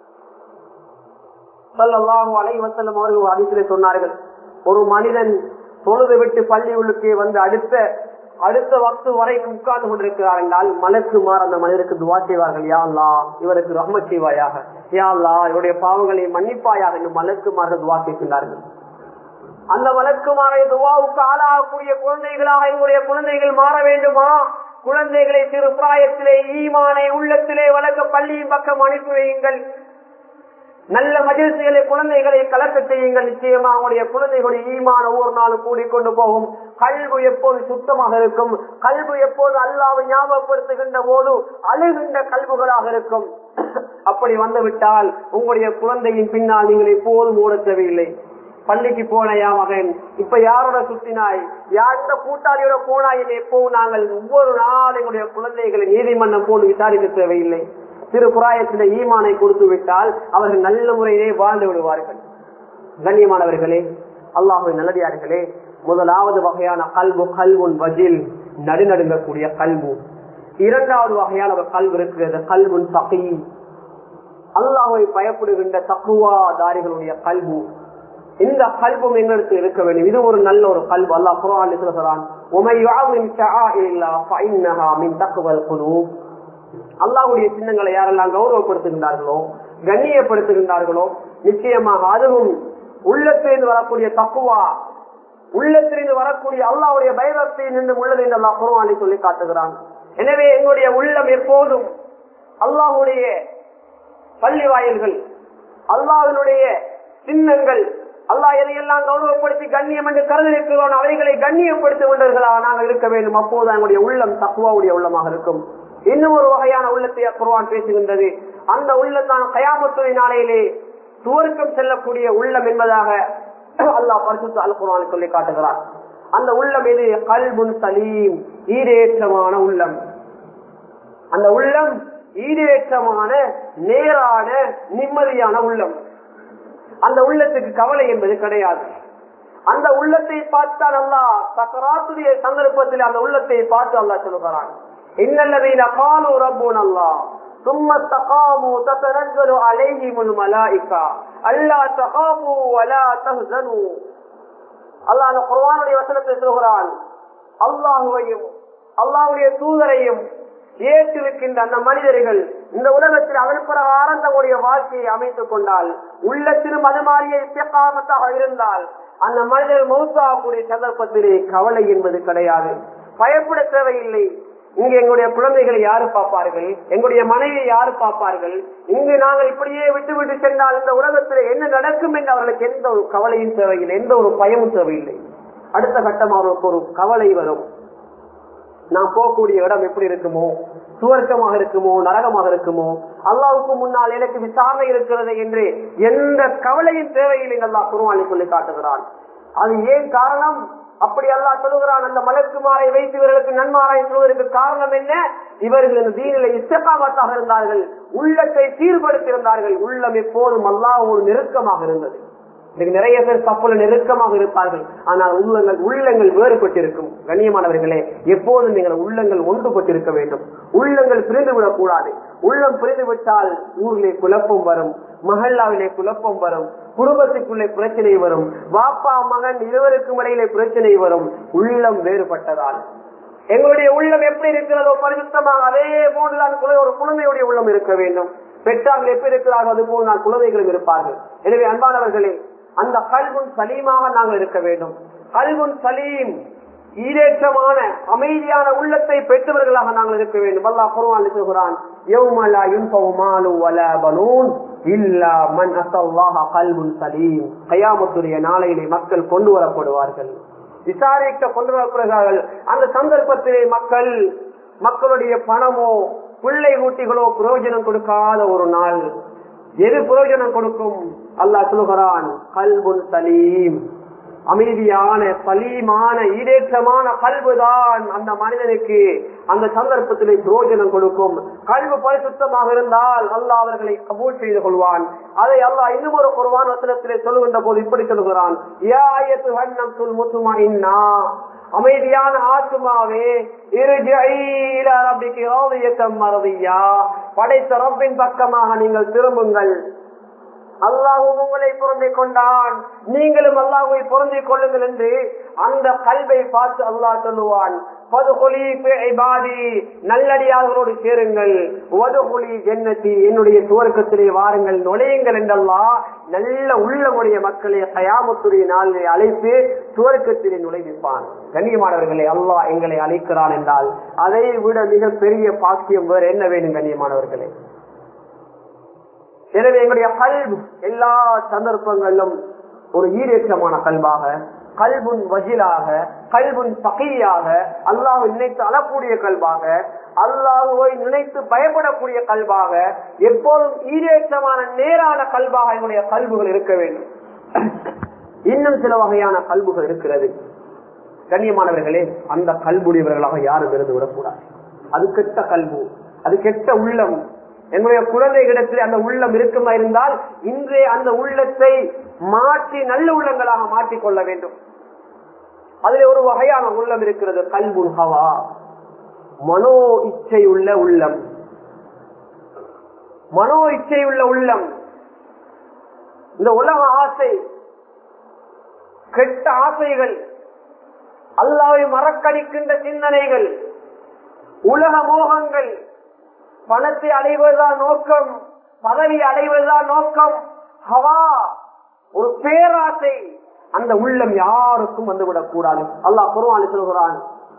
சொல்லலாம் அலை வசல்லம் அவர்கள் அதிசிலே சொன்னார்கள் ஒரு மனிதன் தொழுது விட்டு பள்ளி உள்ளுக்கே வந்து அடுத்த அடுத்த வக்து வரை உட்கார்ந்து கொண்டிருக்கிறார் என்றால் மலக்கு மாற அந்த மனிதருக்கு துவா செய்வார்கள் யா அல்லா இவருக்கு ரஹ்ம செய்வாயாக யா அல்லா இவருடைய பாவங்களை மன்னிப்பாயாக என்று மலக்கு மாற துவா கேட்கின்றார்கள் அந்த வழக்குமாறை துவாவுக்கு ஆளாகக்கூடிய குழந்தைகளாக எங்களுடைய குழந்தைகள் மாற வேண்டுமா குழந்தைகளை சிறு பிராயத்திலே ஈமானை உள்ளத்திலே வளர்க்க பள்ளியின் பக்கம் அனுப்பி வையுங்கள் நல்ல மகிழ்ச்சிகளை குழந்தைகளை கலக்க செய்யுங்கள் நிச்சயமா அவங்களுடைய குழந்தைகளுடைய ஈமான ஒவ்வொரு நாளும் கூடிக்கொண்டு போகும் கல்வி எப்போது சுத்தமாக இருக்கும் கல்வி எப்போது அல்லாவை ஞாபகப்படுத்துகின்ற போது அழுகின்ற கல்விகளாக இருக்கும் அப்படி வந்துவிட்டால் உங்களுடைய குழந்தையின் பின்னால் நீங்கள் எப்போதும் ஓட தேவையில்லை பள்ளிக்கு போனையா மகன் இப்ப யாரோட சுத்தினாய் யாரோட கூட்டாளியோட போனாய் என்று எப்பவும் நாங்கள் ஒவ்வொரு நாள் எங்களுடைய குழந்தைகளை நீதிமன்றம் போட்டு விசாரிக்க தேவையில்லை சிறு புராயத்தில ஈமானை கொடுத்து விட்டால் அவர்கள் நல்ல முறையிலே வாழ்ந்து விடுவார்கள் கண்ணியமானவர்களே அல்லாஹுவின் நல்லடியார்களே முதலாவது வகையான கல்பு கல்வுன் வஜில் நடுநடுங்கக்கூடிய கல்பு இரண்டாவது வகையான ஒரு கல்வி இருக்கிறது கல்வுன் சகி அல்லாஹை பயப்படுகின்ற தக்குவாதாரிகளுடைய கல்பு இந்த கல்பும் எங்களுக்கு இருக்க வேண்டும் இது ஒரு நல்ல ஒரு கல்பு அல்லாஹ் குரான் சொல்கிறான் அல்லாஹுடைய சின்னங்களை யாரெல்லாம் கௌரவப்படுத்துகின்றார்களோ கண்ணியப்படுத்துகின்றார்களோ நிச்சயமாக அதுவும் உள்ளத்திலிருந்து வரக்கூடிய தக்குவா உள்ளத்திலிருந்து வரக்கூடிய அல்லாவுடைய பயபக்தி நின்று உள்ளது என்று அல்லாஹ் குரானை சொல்லி காட்டுகிறான் எனவே எங்களுடைய உள்ளம் எப்போதும் அல்லாஹுடைய பள்ளி வாயில்கள் அல்லாஹினுடைய சின்னங்கள் அல்லாஹ் எதையெல்லாம் கௌரவப்படுத்தி கண்ணியம் என்று கருதிருக்கிறோம் அவைகளை கண்ணியப்படுத்துகின்றவர்களாக நாங்கள் இருக்க வேண்டும் அப்போது எங்களுடைய உள்ளம் தக்குவாவுடைய உள்ளமாக இருக்கும் இன்னும் ஒரு வகையான உள்ளத்தை குர்வான் பேசுகின்றது அந்த உள்ளம் தான் கயாமத்துறை நாளையிலே துவர்க்கம் செல்லக்கூடிய உள்ளம் என்பதாக அல்லாஹ் பரிசுத்து அல் குர்வான் சொல்லி காட்டுகிறார் அந்த உள்ளம் எது கல்புன் சலீம் ஈரேற்றமான உள்ளம் அந்த உள்ளம் ஈரேற்றமான நேரான நிம்மதியான உள்ளம் அந்த உள்ளத்துக்கு கவலை என்பது கிடையாது அந்த உள்ளத்தை பார்த்தால் அல்லா சக்கராத்துடைய சந்தர்ப்பத்தில் அந்த உள்ளத்தை பார்த்து அல்லா சொல்லுகிறான் இன்னல்லதீன காலு ரப்புன் அல்லா ثم استقاموا تتنزل عليهم الملائكة ألا تخافوا ولا تهزنوا அல்லாஹ் அந்த குர்ஆனுடைய வசனத்தை சொல்கிறான் அல்லாஹுவையும் அல்லாஹுடைய தூதரையும் ஏற்றிருக்கின்ற அந்த மனிதர்கள் இந்த உலகத்தில் அவன் பிரகாரம் தங்களுடைய வாழ்க்கையை அமைத்துக் கொண்டால் உள்ளத்திலும் அது மாறிய இசைக்காமத்தாக இருந்தால் அந்த மனிதர் மௌத்தாகக்கூடிய சந்தர்ப்பத்திலே கவலை என்பது கிடையாது பயப்பட தேவையில்லை இங்கு எங்களுடைய குழந்தைகளை யாரு பார்ப்பார்கள் எங்களுடைய மனைவியை யாரு பார்ப்பார்கள் இங்கு நாங்கள் இப்படியே விட்டு விட்டு சென்றால் இந்த உலகத்தில் என்ன நடக்கும் என்று அவர்களுக்கு எந்த ஒரு கவலையும் தேவையில்லை எந்த ஒரு பயமும் தேவையில்லை அடுத்த கட்டம் அவர்களுக்கு ஒரு கவலை வரும் நான் போகக்கூடிய இடம் எப்படி இருக்குமோ சுவர்க்கமாக இருக்குமோ நரகமாக இருக்குமோ அல்லாவுக்கு முன்னால் எனக்கு விசாரணை இருக்கிறது என்று எந்த கவலையும் தேவையில்லை அல்லாஹ் குருவானி சொல்லி காட்டுகிறான் அது ஏன் காரணம் அப்படி அல்லாஹ் சொல்லுகிறான் அந்த மலக்குமாரை வைத்து இவர்களுக்கு நன்மாராய் சொல்வதற்கு காரணம் என்ன இவர்கள் இந்த தீனில இசக்காமத்தாக இருந்தார்கள் உள்ளத்தை சீர்படுத்தி இருந்தார்கள் உள்ளம் எப்போதும் அல்லாஹோடு நெருக்கமாக இருந்தது இன்னைக்கு நிறைய பேர் தப்புல நெருக்கமாக இருப்பார்கள் ஆனால் உள்ளங்கள் உள்ளங்கள் வேறுபட்டிருக்கும் கண்ணியமானவர்களே எப்போதும் நீங்கள் உள்ளங்கள் ஒன்றுபட்டிருக்க வேண்டும் உள்ளங்கள் பிரிந்து விடக்கூடாது உள்ளம் பிரிந்து விட்டால் ஊரிலே குழப்பம் வரும் மஹல்லாவிலே குழப்பம் வரும் குடும்பத்துக்குள்ளே பிரச்சனை வரும் வாப்பா மகன் இருவருக்கும் இடையிலே பிரச்சனை வரும் உள்ளம் வேறுபட்டதால் எங்களுடைய உள்ளம் எப்படி இருக்கிறதோ பரிசுத்தமாக அதே போன்றுதான் குழந்தை- ஒரு குழந்தையுடைய உள்ளம் இருக்க வேண்டும் பெற்றார்கள் எப்படி இருக்கிறார்கள் அது போல் நான் குழந்தைகளும் இருப்பார்கள் எனவே அன்பானவர்களே அந்த கல்வன் சலீமாக நாங்கள் இருக்க வேண்டும் கல்வன் சலீம் ஈரேற்றமான அமைதியான உள்ளத்தை பெற்றவர்களாக நாங்கள் இருக்க வேண்டும் அல்லாஹ் குர்ஆனில் சொல்கிறான் யௌம லா யுன்ஃபவு மாலு வலா பனூன் இல்லா மன் அசல்லாஹ கல்புன் சலீம் கயாமத்துடைய நாளையிலே மக்கள் கொண்டு வரப்படுவார்கள் விசாரிக்க கொண்டு வரப்படுகிறார்கள் அந்த சந்தர்ப்பத்திலே மக்கள் மக்களுடைய பணமோ பிள்ளை ஊட்டிகளோ பிரயோஜனம் கொடுக்காத ஒரு நாள் எது பிரயோஜனம் கொடுக்கும் அல்லாஹ் சொல்லுகிறான் கல்புன் சலீம் அமைதியான சலீமான ஈடேற்றமான கல்வுதான் அந்த மனிதனுக்கு அந்த சந்தர்ப்பத்திலே பிரயோஜனம் கொடுக்கும் கல்வு பரிசுத்தமாக இருந்தால் அல்லாஹ் அவர்களை கபூல் செய்து கொள்வான் அதை அல்லாஹ் இன்னும் ஒரு குர்வான் வசனத்திலே சொல்லுகின்ற போது இப்படி சொல்லுகிறான் யா ஆயத்து வண்ணம் சொல் முத்துமா இன்னா அமைதியான ஆத்துமாவே மறதியா படைத்த ரப்பின் பக்கமாக நீங்கள் திரும்புங்கள் அல்லாஹும் உங்களை பொருந்திக் கொண்டான் நீங்களும் அல்லாஹுவை பொருந்திக் கொள்ளுங்கள் என்று அந்த கல்வை பார்த்து அல்லாஹ் சொல்லுவான் நல்லடியார்களோடு சேருங்கள் வதுகுலி ஜன்னதி என்னுடைய சுவர்க்கத்திலே வாருங்கள் நுழையுங்கள் என்றல்லா நல்ல உள்ளமுடைய மக்களை கயாமத்துடைய நாளிலே அழைத்து சுவர்க்கத்திலே நுழைவிப்பான் கண்ணியமானவர்களை அல்லாஹ் எங்களை அழைக்கிறான் என்றால் அதை விட மிக பெரிய பாக்கியம் வேறு என்ன வேணும் கண்ணியமானவர்களே எனவே எங்களுடைய கல்வி எல்லா சந்தர்ப்பங்களிலும் ஒரு ஈரேற்றமான கல்வாக கல்புன் வஜிலாக கல்புன் பகையாக அல்லாஹ் நினைத்து அழக்கூடிய கல்வாக அல்லாஹுவை நினைத்து பயப்படக்கூடிய கல்வாக எப்போதும் ஈரேற்றமான நேரான கல்வாக என்னுடைய கல்வுகள் இருக்க வேண்டும் இன்னும் சில வகையான கல்வுகள் இருக்கிறது கண்ணியமானவர்களே அந்த கல்புடையவர்களாக யாரும் இருந்து விடக்கூடாது அது கெட்ட கல்வு அது கெட்ட உள்ளம் என்னுடைய குழந்தைகளிடத்தில் அந்த உள்ளம் இருக்குமா இருந்தால் இன்றே அந்த உள்ளத்தை மாற்றி நல்ல உள்ளங்களாக மாற்றிக் கொள்ள வேண்டும் அதில் ஒரு வகையான உள்ளம் இருக்கிறது கல்புல் ஹவா மனோ இச்சை உள்ள உள்ளம் மனோ இச்சை உள்ள உள்ளம் இந்த உலக ஆசை கெட்ட ஆசைகள் அல்லாவை மறக்கடிக்கின்ற சிந்தனைகள் உலக மோகங்கள் பணத்தை அடைவதுதான் நோக்கம் பதவி அடைவதுதான் நோக்கம் ஹவா ஒரு பேராசை அந்த உள்ளம் யாருக்கும் வந்துவிடக் கூடாது அல்லாஹ் குருவான் சொல்கிறான்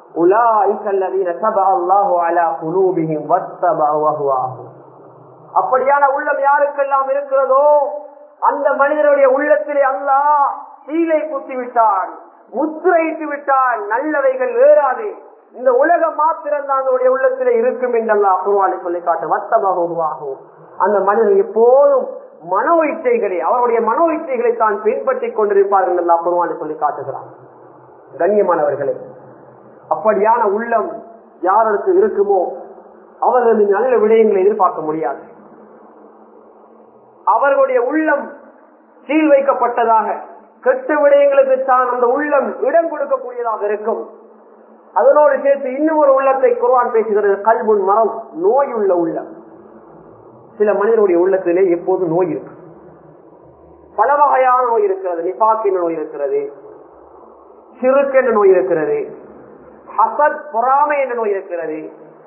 அப்படியான உள்ளம் யாருக்கெல்லாம் இருக்கிறதோ அந்த மனிதனுடைய உள்ளத்திலே அல்லாஹ் சீலை குத்தி விட்டான் முத்திரையிட்டு விட்டான் நல்லவைகள் ஏறாது இந்த உலகம் மாத்திரம் தான் அதனுடைய உள்ளத்திலே இருக்கும் என்றெல்லாம் குருவானை சொல்லி காட்டு வத்தமாக உருவாகும் அந்த மனிதன் எப்போதும் மனோ இச்சைகளை அவருடைய மனோ இச்சைகளை தான் பின்பற்றிக் கொண்டிருப்பார்கள் எல்லாம் குருவானை சொல்லி காட்டுகிறான் கண்ணியமானவர்களே அப்படியான உள்ளம் யாருக்கு இருக்குமோ அவர்கள் நல்ல விடயங்களை எதிர்பார்க்க முடியாது அவர்களுடைய உள்ளம் சீல் வைக்கப்பட்டதாக கெட்ட விடயங்களுக்கு தான் அந்த உள்ளம் இடம் கொடுக்கக்கூடியதாக இருக்கும் அதனோடு சேர்த்து இன்னும் ஒரு உள்ளத்தை குர்வான் பேசுகிறது கல்புன் மரம் நோய் உள்ள உள்ளம் சில மனிதனுடைய உள்ளத்திலே எப்போது நோய் இருக்கு பல வகையான நோய் இருக்கிறது நிபாக் என்ற நோய் இருக்கிறது சிறுக்கு என்ற நோய் இருக்கிறது ஹசத் பொறாமை என்ற நோய் இருக்கிறது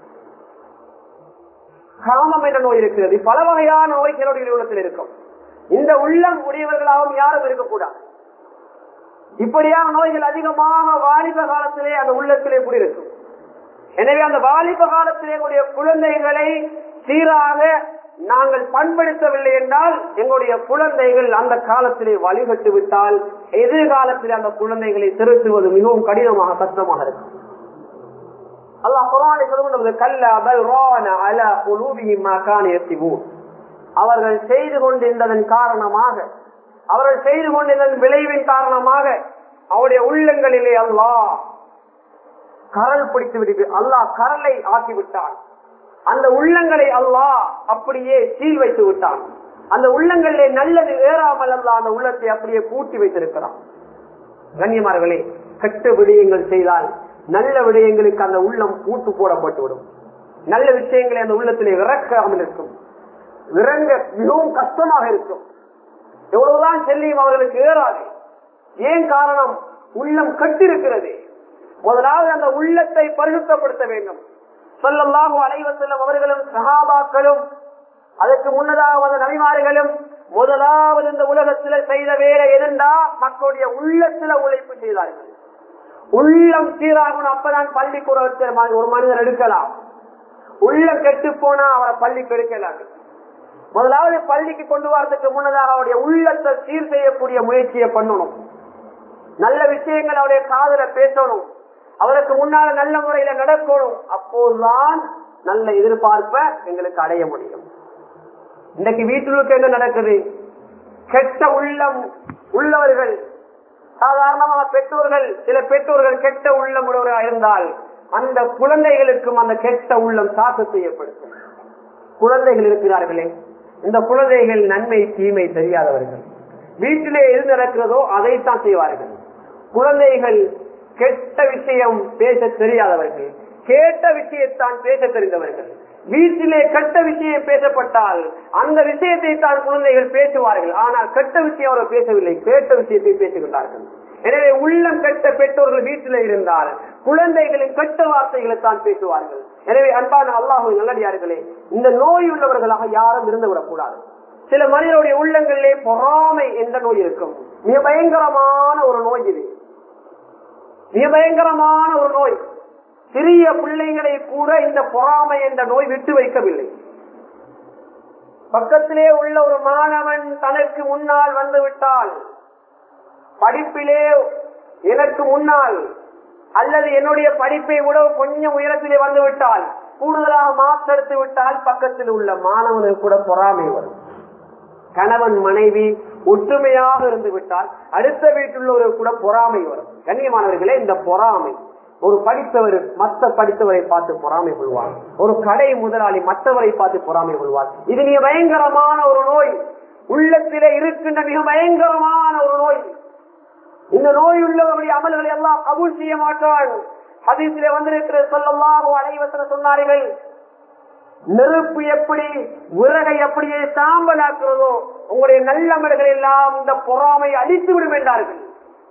காமம் என்ற நோய் இருக்கிறது பல வகையான நோய்களுடைய உள்ளத்தில் இருக்கும் இந்த உள்ளம் உடையவர்களாகவும் யாரும் இருக்கக்கூடாது இப்படியான நோய்கள் அதிகமாக வாலிப காலத்திலே அந்த உள்ளத்திலே குடியிருக்கும் எனவே அந்த வாலிப காலத்திலே எங்களுடைய குழந்தைகளை சீராக நாங்கள் பண்படுத்தவில்லை என்றால் எங்களுடைய குழந்தைகள் அந்த காலத்திலே வழிகட்டு விட்டால் எதிர்காலத்திலே அந்த குழந்தைகளை திருத்துவது மிகவும் கடினமாக கஷ்டமாக இருக்கும் அல்லாஹ் குரானை சொல்லுகிறது கல்ல பல் ரான அல குலூபிஹிம் மா கான யக்திபூன் அவர்கள் செய்து கொண்டிருந்ததன் காரணமாக அவர்கள் செய்து கொண்டிருந்ததன் விளைவின் காரணமாக அவருடைய உள்ளங்களிலே அல்லாஹ் கரல் பிடித்து விட்டு அல்லாஹ் கரலை ஆக்கி விட்டான் அந்த உள்ளங்களை அல்லாஹ் அப்படியே சீல் வைத்து விட்டான் அந்த உள்ளங்களிலே நல்லது ஏறாமல் அல்ல அந்த உள்ளத்தை அப்படியே பூட்டி வைத்திருக்கிறான் கண்ணியமார்களே கெட்ட விடயங்கள் செய்தால் நல்ல விடயங்களுக்கு அந்த உள்ளம் பூட்டு போடப்பட்டு விடும் நல்ல விஷயங்களை அந்த உள்ளத்திலே இறக்காமல் இருக்கும் இறங்க மிகவும் கஷ்டமாக இருக்கும் எவ்வளவுதான் செல்லியும் அவர்களுக்கு ஏறாது ஏன் காரணம் உள்ளம் கட்டிருக்கிறது முதலாவது அந்த உள்ளத்தை பரிசுத்தப்படுத்த வேண்டும் சொல்லல்லாஹு அலைவசல்லம் அவர்களும் சகாபாக்களும் அதற்கு முன்னதாக வந்த நபிமார்களும் முதலாவது இந்த உலகத்துல செய்த வேலை எதுண்டா மக்களுடைய உள்ளத்துல உழைப்பு செய்தார்கள் உள்ளம் சீராகணும் அப்பதான் பள்ளிக்கு ஒரு மனிதர் எடுக்கலாம் உள்ளம் கெட்டு போனா அவரை பள்ளிக்கு எடுக்கலாம் முதலாவது பள்ளிக்கு கொண்டு வரதுக்கு முன்னதாக அவருடைய உள்ளத்தை சீர் செய்யக்கூடிய முயற்சியை பண்ணணும் நல்ல விஷயங்கள் அவருடைய காதல பேசணும் அவருக்கு முன்னால நல்ல முறையில நடக்கணும் அப்போதுதான் நல்ல எதிர்பார்ப்பை எங்களுக்கு அடைய முடியும் இன்னைக்கு வீட்டிலுக்கு என்ன நடக்குது கெட்ட உள்ளம் உள்ளவர்கள் சாதாரணமாக பெற்றோர்கள் சில பெற்றோர்கள் கெட்ட உள்ளம் உடையவர்களாக இருந்தால் அந்த குழந்தைகளுக்கும் அந்த கெட்ட உள்ளம் தாக்கத்தை செய்யப்படுத்தும் குழந்தைகள் இருக்கிறார்களே இந்த குழந்தைகள் நன்மை தீமை தெரியாதவர்கள் வீட்டிலே எது நடக்கிறதோ அதைத்தான் செய்வார்கள் குழந்தைகள் கெட்ட விஷயம் பேச தெரியாதவர்கள் கேட்ட விஷயத்தான் பேச தெரிந்தவர்கள் வீட்டிலே கெட்ட விஷயம் பேசப்பட்டால் அந்த விஷயத்தை தான் குழந்தைகள் பேசுவார்கள் ஆனால் கெட்ட விஷயம் அவர் பேசவில்லை கேட்ட விஷயத்தை பேசுகின்றார்கள் எனவே உள்ளம் கெட்ட பெற்றோர்கள் வீட்டில் இருந்தால் குழந்தைகளின் கெட்ட வார்த்தைகளை தான் பேசுவார்கள் எனவே அன்பான அல்லாஹு நல்லடியார்களே இந்த நோய் உள்ளவர்களாக யாரும் இருந்து விடக்கூடாது சில மனிதனுடைய உள்ளங்களிலே பொறாமை என்ற நோய் இருக்கும் மிக பயங்கரமான ஒரு நோய் இது மிக பயங்கரமான ஒரு நோய் சிறிய பிள்ளைகளை கூட இந்த பொறாமை என்ற நோய் விட்டு வைக்கவில்லை பக்கத்திலே உள்ள ஒரு மாணவன் தனக்கு முன்னால் வந்து விட்டால் படிப்பிலே எனக்கு முன்னால் அல்லது என்னுடைய படிப்பை விட கொஞ்சம் உயரத்திலே வந்து விட்டால் கூடுதலாக மார்க்ஸ் எடுத்து விட்டால் பக்கத்தில் உள்ள மாணவனுக்கு கூட பொறாமை வரும் கணவன் மனைவி ஒற்றுமையாக இருந்து விட்டால் அடுத்த வீட்டுள்ளவரு கூட பொறாமை வரும் கண்ணியமானவர்களே இந்த பொறாமை ஒரு படித்தவர் மற்ற படித்தவரை பார்த்து பொறாமை கொள்வார் ஒரு கடை முதலாளி மற்றவரை பார்த்து பொறாமை கொள்வார் இது மிக பயங்கரமான ஒரு நோய் உள்ளத்திலே இருக்கின்ற மிக பயங்கரமான ஒரு நோய் இந்த நோய் உள்ளவருடைய அமல்களை எல்லாம் கபூல் செய்ய மாட்டான் ஹதீசிலே வந்திருக்கிற சொல்லலாம் அனைவசன சொன்னார்கள் நெருப்பு எப்படி விறகை அப்படியே சாம்பலாக்குறதோ உங்களுடைய நல்லமல்கள் எல்லாம் இந்த பொறாமை அழித்து விடும் என்றார்கள்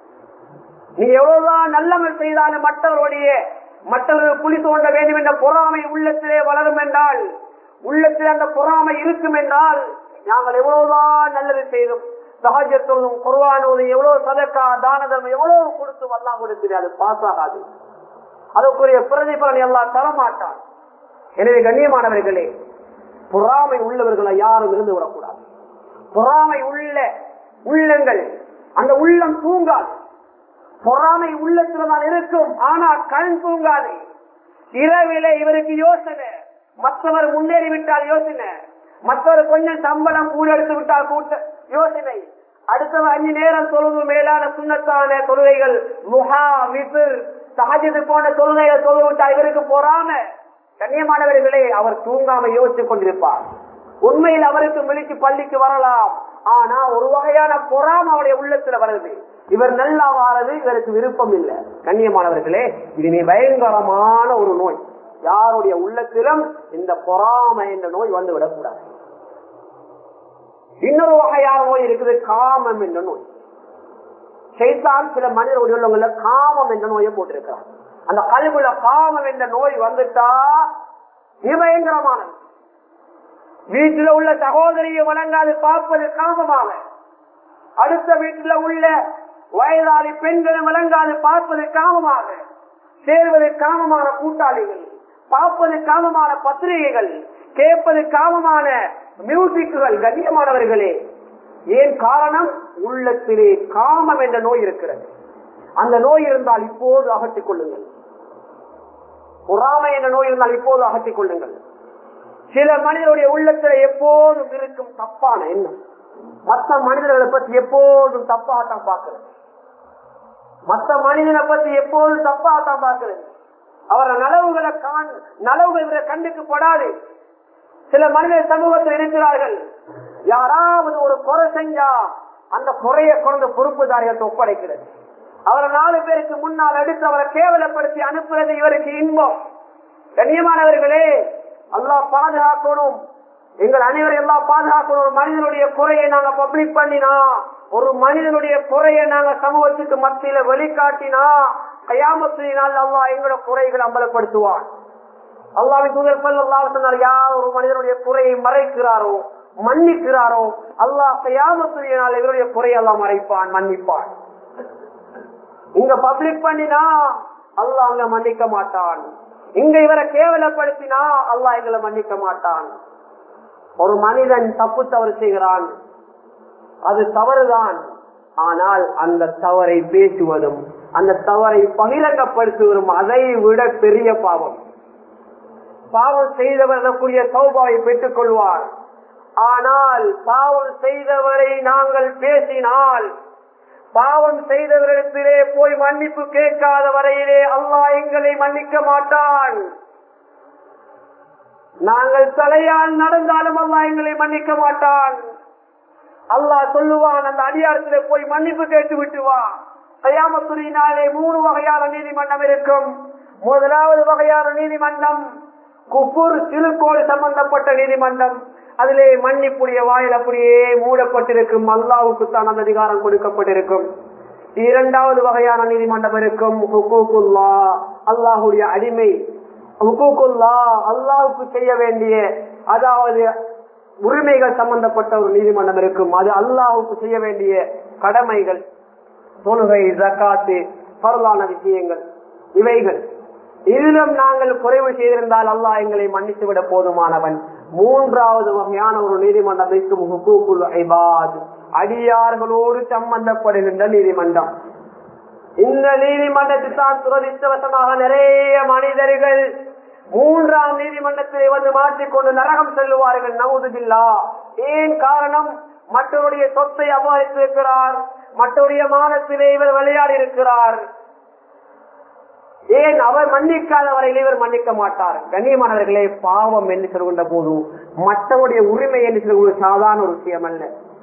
நீ எவ்வளவுதான் நல்லமல் செய்தாலும் மற்றவருடைய மற்றவர்கள் புலி தோண்ட வேண்டும் என்ற பொறாமை உள்ளத்திலே வளரும் என்றால் உள்ளத்தில் அந்த பொறாமை இருக்கும் என்றால் நாங்கள் எவ்வளவுதான் நல்லது செய்தோம் சகஜத்தோதும் குர்வானோதும் எவ்வளவு சதக்கா தானதம் எவ்வளவு கொடுத்து எல்லாம் கொடுத்து அது பாஸ் ஆகாது அதற்குரிய பிரதிபலன் எல்லாம் தரமாட்டான் எனவே கண்ணியமானவர்களே பொறாமை உள்ளவர்களை யாரும் இருந்து விடக்கூடாது பொறாமை உள்ள உள்ளங்கள் அந்த உள்ளம் தூங்காது பொறாமை உள்ளத்தில் தான் இருக்கும் ஆனால் கண் தூங்காது இரவிலே இவருக்கு யோசனை மற்றவர் முன்னேறி விட்டால் யோசனை மற்றவர் கொஞ்சம் சம்பளம் கூட எடுத்து விட்டால் கூட்ட யோசனை அடுத்தவர் அஞ்சு நேரம் தொழுது மேலான சுண்ணத்தான தொழுகைகள் முஹா விசில் சஹஜது போன்ற தொழுகைகள் தொழுது விட்டால் இவருக்கு பொறாம கண்ணியமானவர்களே அவர் தூங்காம யோசித்துக் கொண்டிருப்பார் உண்மையில் அவருக்கு விழிச்சு பள்ளிக்கு வரலாம் ஆனா ஒரு வகையான பொறாம அவருடைய உள்ளத்துல வருது இவர் நல்லா வாரது இவருக்கு விருப்பம் இல்லை கண்ணியமானவர்களே இது நீ பயங்கரமான ஒரு நோய் யாருடைய உள்ளத்திலும் இந்த பொறாமை என்ற நோய் வந்து விடக்கூடாது இன்னொரு வகையான நோய் இருக்குது காமம் என்ற நோய் செய்தான் சில மனிதர் உள்ளவங்கள காமம் என்ற நோயை போட்டிருக்கிறார் அந்த கல்வில காமம் என்ற நோய் வந்துட்டா மிக பயங்கரமானது வீட்டில் உள்ள சகோதரியை வழங்காது பார்ப்பது காமமாக அடுத்த வீட்டில் உள்ள வயதாளி பெண்களை வழங்காது பார்ப்பது காமமாக சேர்வது காமமான கூட்டாளிகள் பார்ப்பது காமமான பத்திரிகைகள் கேட்பது காமமான மியூசிக்குகள் கண்ணியமானவர்களே ஏன் காரணம் உள்ளத்திலே காமம் என்ற நோய் இருக்கிறது அந்த நோய் இருந்தால் இப்போது அகற்றிக் கொள்ளுங்கள் பொறாமை என்ற நோய் இருந்தால் இப்போது அகற்றிக் கொள்ளுங்கள் சில மனிதனுடைய உள்ளத்துல எப்போதும் இருக்கும் தப்பான எண்ணம் மற்ற மனிதர்களை பத்தி எப்போதும் தப்பாகத்தான் பார்க்கிறது மற்ற மனிதனை பத்தி எப்போதும் தப்பாகத்தான் பார்க்கிறது அவர நலவுகளை காண் நலவுகள் இவர கண்டுக்கு படாது சில மனிதர் சமூகத்தில் இருக்கிறார்கள் யாராவது ஒரு குறை செஞ்சா அந்த குறையை கொண்டு பொறுப்புதாரிகள் ஒப்படைக்கிறது அவரை நாலு பேருக்கு முன்னால் எடுத்து அவரை கேவலப்படுத்தி அனுப்புறது இவருக்கு இன்பம் கண்ணியமானவர்களே அல்லாஹ் பாதுகாக்கணும் எங்கள் அனைவரும் எல்லாம் பாதுகாக்கணும் ஒரு மனிதனுடைய குறையை நாங்க பப்ளிக் பண்ணினா ஒரு மனிதனுடைய குறையை நாங்க சமூகத்துக்கு மத்தியில வெளிக்காட்டினா கையாமத்தினால் அல்லாஹ் எங்களோட குறைகளை அம்பலப்படுத்துவான் அல்லாவின் தூதர் அல்லாஹ் சொன்னார் யார் ஒரு மனிதனுடைய குறையை மறைக்கிறாரோ மன்னிக்கிறாரோ அல்லாஹ் கையாமத்தினால் இவருடைய குறையெல்லாம் மறைப்பான் மன்னிப்பான் இங்க பப்ளிக் பண்ணினா அல்லாஹ் அங்க மன்னிக்க மாட்டான் இங்க இவரை கேவலப்படுத்தினா அல்லாஹ் எங்களை மன்னிக்க மாட்டான் ஒரு மனிதன் தப்பு தவறு செய்கிறான் அது தவறுதான் ஆனால் அந்த தவறை பேசுவதும் அந்த தவறை பகிரங்கப்படுத்துவதும் அதை விட பெரிய பாவம் பாவம் செய்தவர் அதற்குரிய சௌபாவை பெற்றுக் கொள்வார் ஆனால் பாவம் செய்தவரை நாங்கள் பேசினால் பாவம் செய்தவரிடத்திலே போய் மன்னிப்பு கேட்காத வரையிலே அல்லாஹ் எங்களை மன்னிக்க மாட்டான் நாங்கள் தலையால் நடந்தாலும் அல்லாஹ் எங்களை மன்னிக்க மாட்டான் அல்லாஹ் சொல்லுவான் அந்த அடியாரத்திலே போய் மன்னிப்பு கேட்டு விட்டு வா கயாமத்துறையினாலே மூணு வகையான நீதிமன்றம் இருக்கும் முதலாவது வகையான நீதிமன்றம் குப்பூர் திருக்கோள் சம்பந்தப்பட்ட நீதிமன்றம் அதிலே மன்னிப்புடைய வாயில் அப்படியே மூடப்பட்டிருக்கும் அல்லாவுக்கு தான் அந்த அதிகாரம் கொடுக்கப்பட்டிருக்கும் இரண்டாவது வகையான நீதிமன்றம் இருக்கும் ஹுகூக்குல்லா அல்லாஹுடைய அடிமை ஹுகூக்குல்லா அல்லாஹுக்கு செய்ய வேண்டிய அதாவது உரிமைகள் சம்பந்தப்பட்ட ஒரு நீதிமன்றம் இருக்கும் அது அல்லாஹுக்கு செய்ய வேண்டிய கடமைகள் தொழுகை ஜக்காத்து பரலான விஷயங்கள் இவைகள் இதிலும் நாங்கள் குறைவு செய்திருந்தால் அல்லாஹ் எங்களை மன்னித்து விட போதுமானவன் மூன்றாவது வகையான ஒரு நீதிமன்றம் இருக்கும் ஹுகூக்குல் ஐபாத் அடியார்களோடு சம்பந்தப்படுகின்ற நீதிமன்றம் இந்த நீதிமன்றத்தில் தான் துரதிஷ்டவசமாக நிறைய மனிதர்கள் மூன்றாம் நீதிமன்றத்தை வந்து மாற்றிக்கொண்டு நரகம் செல்லுவார்கள் நவுதுபில்லா ஏன் காரணம் மற்றவருடைய சொத்தை அபகரித்திருக்கிறார் மற்றவருடைய மானத்திலே இவர் விளையாடி இருக்கிறார் ஏன் அவர் மன்னிக்காத வரையில் இவர் மன்னிக்க மாட்டார் கண்ணியமானவர்களே பாவம் என்று சொல்கின்ற போது மற்றவருடைய உரிமை என்று சொல்கிற சாதாரண ஒரு விஷயம் அல்ல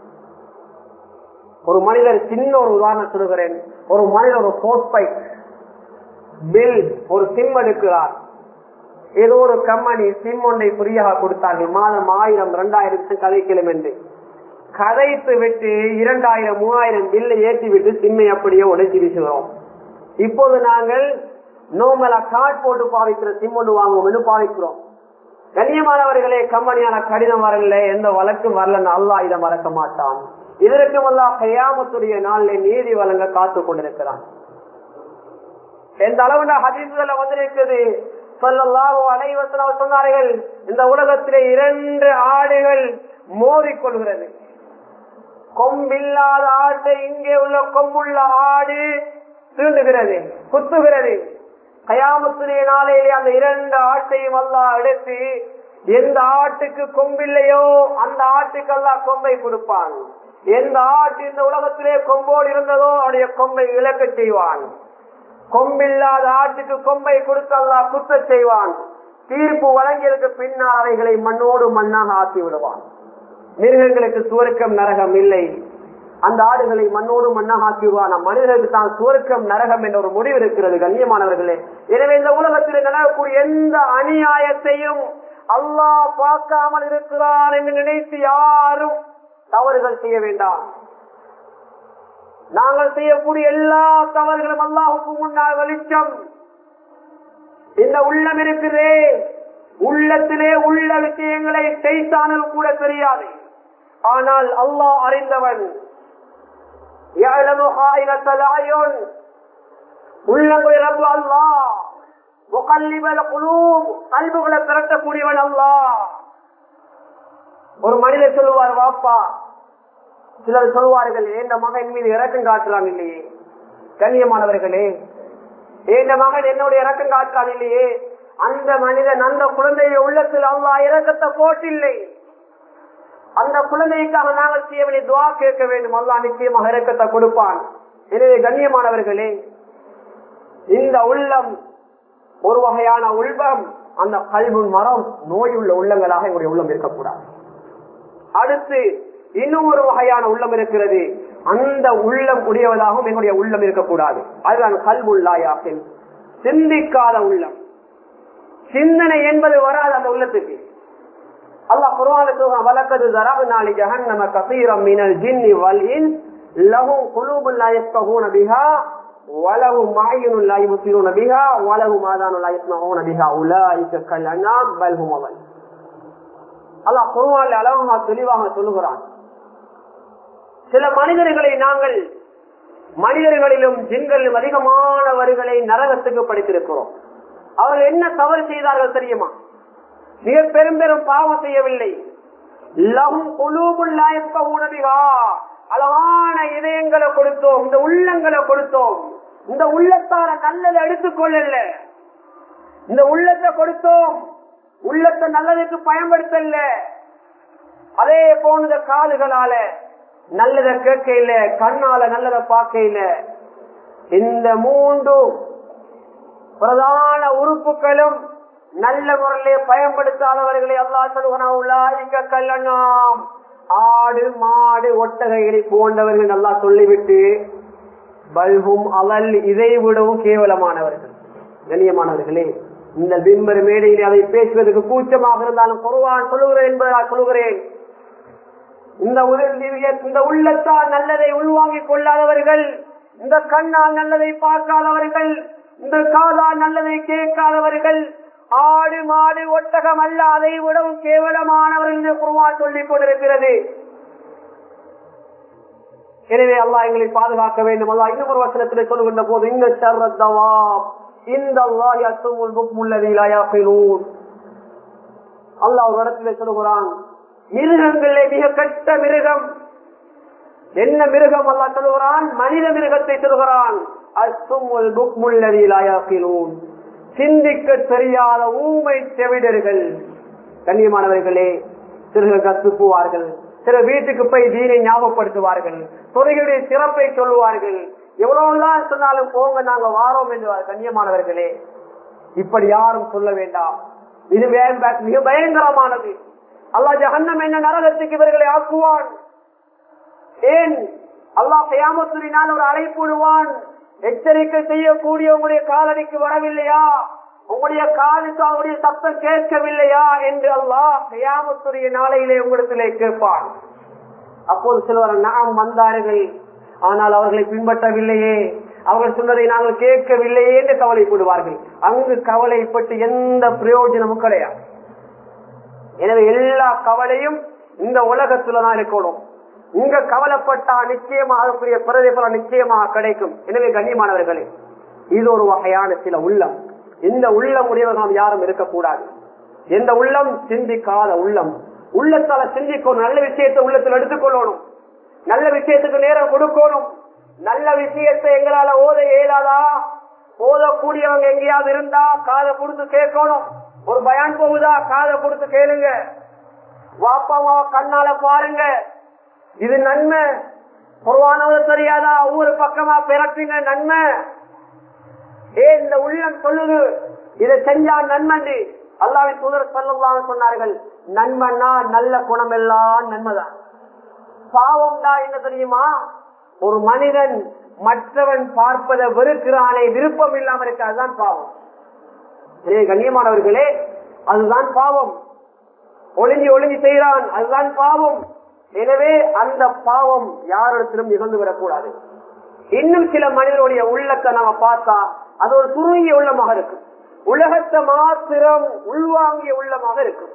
ஒரு மனிதர் சின்ன ஒரு உதாரணம் சொல்கிறேன் ஒரு மனிதர் ஒரு போஸ்ட் பில் ஒரு சிம் எடுக்கிறார் ஏதோ ஒரு கம்பெனி சிம் ஒன்றை ஃப்ரீயாக கொடுத்தார்கள் மாதம் ஆயிரம் இரண்டாயிரம் கதைக்கிலும் என்று கதைத்து விட்டு இரண்டாயிரம் மூவாயிரம் பில்லை ஏற்றி விட்டு சிம்மை அப்படியே உடைச்சி வீசுகிறோம் இப்போது நாங்கள் நோமலா கார்டு போட்டு பாவிக்கிற சிம் ஒன்று வாங்குவோம் என்று பாவிக்கிறோம் கண்ணியமானவர்களே கம்பெனியான கடிதம் வரல எந்த வழக்கும் வரலன்னு அல்லா இதை மறக்க மாட்டான் இதற்கும் அல்லா கையாமத்துடைய நாளில் நீதி வழங்க காத்து கொண்டிருக்கிறான் எந்த அளவுல ஹதீசுல வந்திருக்குது சொல்லலாக அனைவசனம் சொன்னார்கள் இந்த உலகத்திலே இரண்டு ஆடுகள் மோதிக்கொள்கிறது கொம்பில்லாத ஆட்டை இங்கே உள்ள கொம்புள்ள ஆடு தீண்டுகிறது குத்துகிறது கயாமத்திலே நாளையிலே அந்த இரண்டு ஆட்டையும் அல்லா எடுத்து எந்த ஆட்டுக்கு கொம்பில்லையோ அந்த ஆட்டுக்கு அல்லா கொம்பை கொடுப்பான் எந்த ஆட்டு இந்த உலகத்திலே கொம்போடு இருந்ததோ அவருடைய கொம்பை இழக்க செய்வான் கொம்பில்லாத ஆட்டுக்கு கொம்பை கொடுத்து அல்லா குத்த செய்வான் தீர்ப்பு வழங்கியதற்கு பின்னால் அவைகளை மண்ணோடு மண்ணாக ஆக்கி விடுவான் மிருகங்களுக்கு சுவர்க்கம் நரகம் இல்லை அந்த ஆடுகளை மண்ணோடு மண்ணாக ஆக்கிடுவான் மனிதர்களுக்கு தான் சுவர்க்கம் நரகம் என்ற ஒரு முடிவு இருக்கிறது கண்ணியமானவர்களே எனவே இந்த உலகத்தில் நடக்கக்கூடிய எந்த அநியாயத்தையும் அல்லாஹ் பார்க்காமல் இருக்கிறான் என்று நினைத்து யாரும் தவறுகள் செய்ய வேண்டாம் நாங்கள் செய்யக்கூடிய எல்லா தவறுகளும் அல்லாஹுக்கு முன்னால் வெளிச்சம் இந்த உள்ளம் இருக்கிறே உள்ளத்திலே உள்ள விஷயங்களை செய்தானும் கூட தெரியாது ஆனால் அல்லாஹ் அறிந்தவன் உள்ளங்களை ரப்பு அல்லாஹ் முகல்லிபல் குலூப் கல்புகளை திரட்டக்கூடியவன் அல்லாஹ் ஒரு மனிதர் சொல்லுவார் வாப்பா சிலர் சொல்வார்கள் எந்த மகன் மீது இறக்கம் காட்டுறான் இல்லையே கண்ணியமானவர்களே எந்த மகன் என்னுடைய இறக்கம் காட்டுறான் இல்லையே அந்த மனிதன் அந்த குழந்தைய உள்ளத்தில் அல்லா இறக்கத்தை போட்டில்லை அந்த குழந்தைக்காக நாங்கள் செய்ய வேண்டிய துவா கேட்க வேண்டும் அல்லா நிச்சயமாக இறக்கத்தை கொடுப்பான் எனவே கண்ணியமானவர்களே இந்த உள்ளம் ஒரு வகையான உள்பம் அந்த கல்வி மரம் நோயுள்ள உள்ளங்களாக எங்களுடைய உள்ளம் இருக்கக்கூடாது அடுத்து இன்னும் ஒரு வகையான உள்ளம் இருக்கிறது அந்த உள்ளம் உடையவதாகவும் எங்களுடைய உள்ளம் இருக்கக்கூடாது அதுதான் கல்வுள்ளாயாக சிந்திக்காத உள்ளம் சிந்தனை என்பது வராது அந்த உள்ளத்துக்கு அல்லாஹ் குர்ஆனுக்கு வலக்கது தரப்னா லி ஜஹன்னம கஸீரம் மினல் ஜின்னி வல் இன்ஸ் லஹும் குலூபுன் லா யஃகஹூன பிஹா வலஹும் அய்யுனுன் லா யுப்சிரூன பிஹா வலஹும் ஆதானுன் லா யஸ்மஊன பிஹா உலாயிக கல் அன்ஆம் பல் ஹும் அவல் அல்லாஹ் குர்ஆனில் அழகாக தெளிவாக சொல்லுகிறான் சில மனிதர்களை நாங்கள் மனிதர்களிலும் ஜின்களிலும் அதிகமானவர்களை நரகத்துக்கு படித்திருக்கிறோம் அவர்கள் என்ன தவறு செய்தார்கள் தெரியுமா மிக பெரும் பெரும் பாவம் செய்யவில்லை லஹும் குலூபுல் லா யஃகஹூன பிஹா அழகான இதயங்களை கொடுத்தோம் இந்த உள்ளங்களை கொடுத்தோம் இந்த உள்ளத்தால நல்லதை எடுத்துக்கொள்ளல இந்த உள்ளத்தை கொடுத்தோம் உள்ளத்தை நல்லதுக்கு பயன்படுத்தல அதே போனத காதுகளால நல்லதை கேட்க இல்ல கண்ணால நல்லதை பார்க்க இல்ல இந்த மூன்று பிரதான உறுப்புகளும் நல்ல முறையிலே பயன்படுத்தாதவர்களை அல்லா சொல்லுவனா கல்லணாம் ஆடு மாடு ஒட்டகைகளை போன்றவர்கள் நல்லா சொல்லிவிட்டு பல்கும் அவல் இதை விடவும் கேவலமானவர்கள் கண்ணியமானவர்களே இந்த பிம்பர் மேடையில் அதை பேசுவதற்கு கூச்சமாக இருந்தாலும் குருவான் சொல்லுகிறேன் என்பதால் சொல்லுகிறேன் இந்த உதவி- இந்த உள்ளத்தால் நல்லதை உள்வாங்கிக் கொள்ளாதவர்கள் இந்த கண்ணால் நல்லதை பார்க்காதவர்கள் இந்த காதால் நல்லதை கேட்காதவர்கள் ஆடு மாடு ஒட்டகம் அல்ல அதை விடவும் கேவலமானவர்கள் என்று குருவான் சொல்லிக் கொண்டிருக்கிறது எனவே அல்லாஹ் எங்களை பாதுகாக்க வேண்டும் அல்லாஹ் இன்னும் ஒரு வசனத்தில் சொல்லுகின்ற போது இந்த சர்வத்தவா இந்த அல்லாஹ் அசுமுல் புக்முல்லதீலாயாஃபிலூன் அல்லாஹ் ஒரு இடத்துல சொல்லுகிறான் மிருகங்களே மிக கெட்ட மிருகம் என்ன மிருகம் அல்லாஹ் சொல்லுகிறான் மனித மிருகத்தை சொல்லுகிறான் அசுமுல் புக்முல்லதீலாயாஃபிலூன் சிந்திக்க தெரியாத ஊமை செவிடர்கள் கண்ணியமானவர்களே சிறுகள் கத்துப்புவார்கள் சில வீட்டுக்கு போய் தீனை ஞாபகப்படுத்துவார்கள் துறைகளுடைய சிறப்பை சொல்லுவார்கள் எவ்வளவுதான் சொன்னாலும் போங்க நாங்க வாரோம் என்று கண்ணியமானவர்களே இப்படி யாரும் சொல்ல வேண்டாம் இது வே- மிக பயங்கரமானது அல்லாஹ் ஜஹன்னம் என்ன நரகத்துக்கு இவர்களை ஆக்குவான் ஏன் அல்லாஹ் கயாமத்துறினால் ஒரு அழைப்புடுவான் எச்சரிக்கை செய்யக்கூடிய உங்களுடைய காலடிக்கு வரவில்லையா உங்களுடைய காலுக்கு அவருடைய சத்தம் கேட்கவில்லையா என்று அல்லாஹ் கயாமத்துடைய நாளையிலே உங்களிடத்திலே கேட்பான் அப்போது சிலவர் நாம் வந்தார்கள் ஆனால் அவர்களை பின்பற்றவில்லையே அவர்கள் சொன்னதை நாங்கள் கேட்கவில்லையே என்று கவலைப்படுவார்கள் அங்கு கவலைப்பட்டு எந்த பிரயோஜனமும் கிடையாது எனவே எல்லா கவலையும் இந்த உலகத்துல தான் இருக்கணும் இங்க கவலைப்பட்டா நிச்சயமாக அதற்குரிய பிரதிபலம் நிச்சயமாக கிடைக்கும் எனவே கண்ணியமானவர்களே இது ஒரு வகையான சில உள்ளம் இந்த உள்ளம் உடையவர் நாம் யாரும் இருக்கக்கூடாது எந்த உள்ளம் சிந்திக்காத உள்ளம் உள்ளத்தால சிந்திக்கணும் நல்ல விஷயத்தை உள்ளத்தில் எடுத்துக்கொள்ளணும் நல்ல விஷயத்துக்கு நேரம் கொடுக்கணும் நல்ல விஷயத்தை எங்களால ஓத இயலாதா ஓதக்கூடியவங்க எங்கேயாவது இருந்தா காதை கொடுத்து கேட்கணும் ஒரு பயான் போகுதா காதை கொடுத்து கேளுங்க வாப்பாவா கண்ணால பாருங்க இது நன்மை குர்வானவத தெரியாதா ஒவ்வொரு பக்கமா பிறட்டுங்க நன்மை ஏ இந்த உள்ளம் சொல்லுது இதை செஞ்சா நன்மண்டு அல்லாவின் தூதர் சொல்லலாம் சொன்னார்கள் நன்மன்னா நல்ல குணம் எல்லாம் நன்மைதான் பாவம்டா என்ன தெரியுமா ஒரு மனிதன் மற்றவன் பார்ப்பதை வெறுக்கிறானே விருப்பம் இல்லாம இருக்க அதுதான் பாவம் எனவே கண்ணியமானவர்களே அதுதான் பாவம் ஒளிஞ்சி ஒளிஞ்சி செய்கிறான் அதுதான் பாவம் எனவே அந்த பாவம் யாரிடத்திலும் நிகழ்ந்து விடக்கூடாது இன்னும் சில மனிதனுடைய உள்ளத்தை நாம பார்த்தா அது ஒரு சுருங்கிய உள்ளமாக இருக்கும் உலகத்தை மாத்திரம் உள்வாங்கிய உள்ளமாக இருக்கும்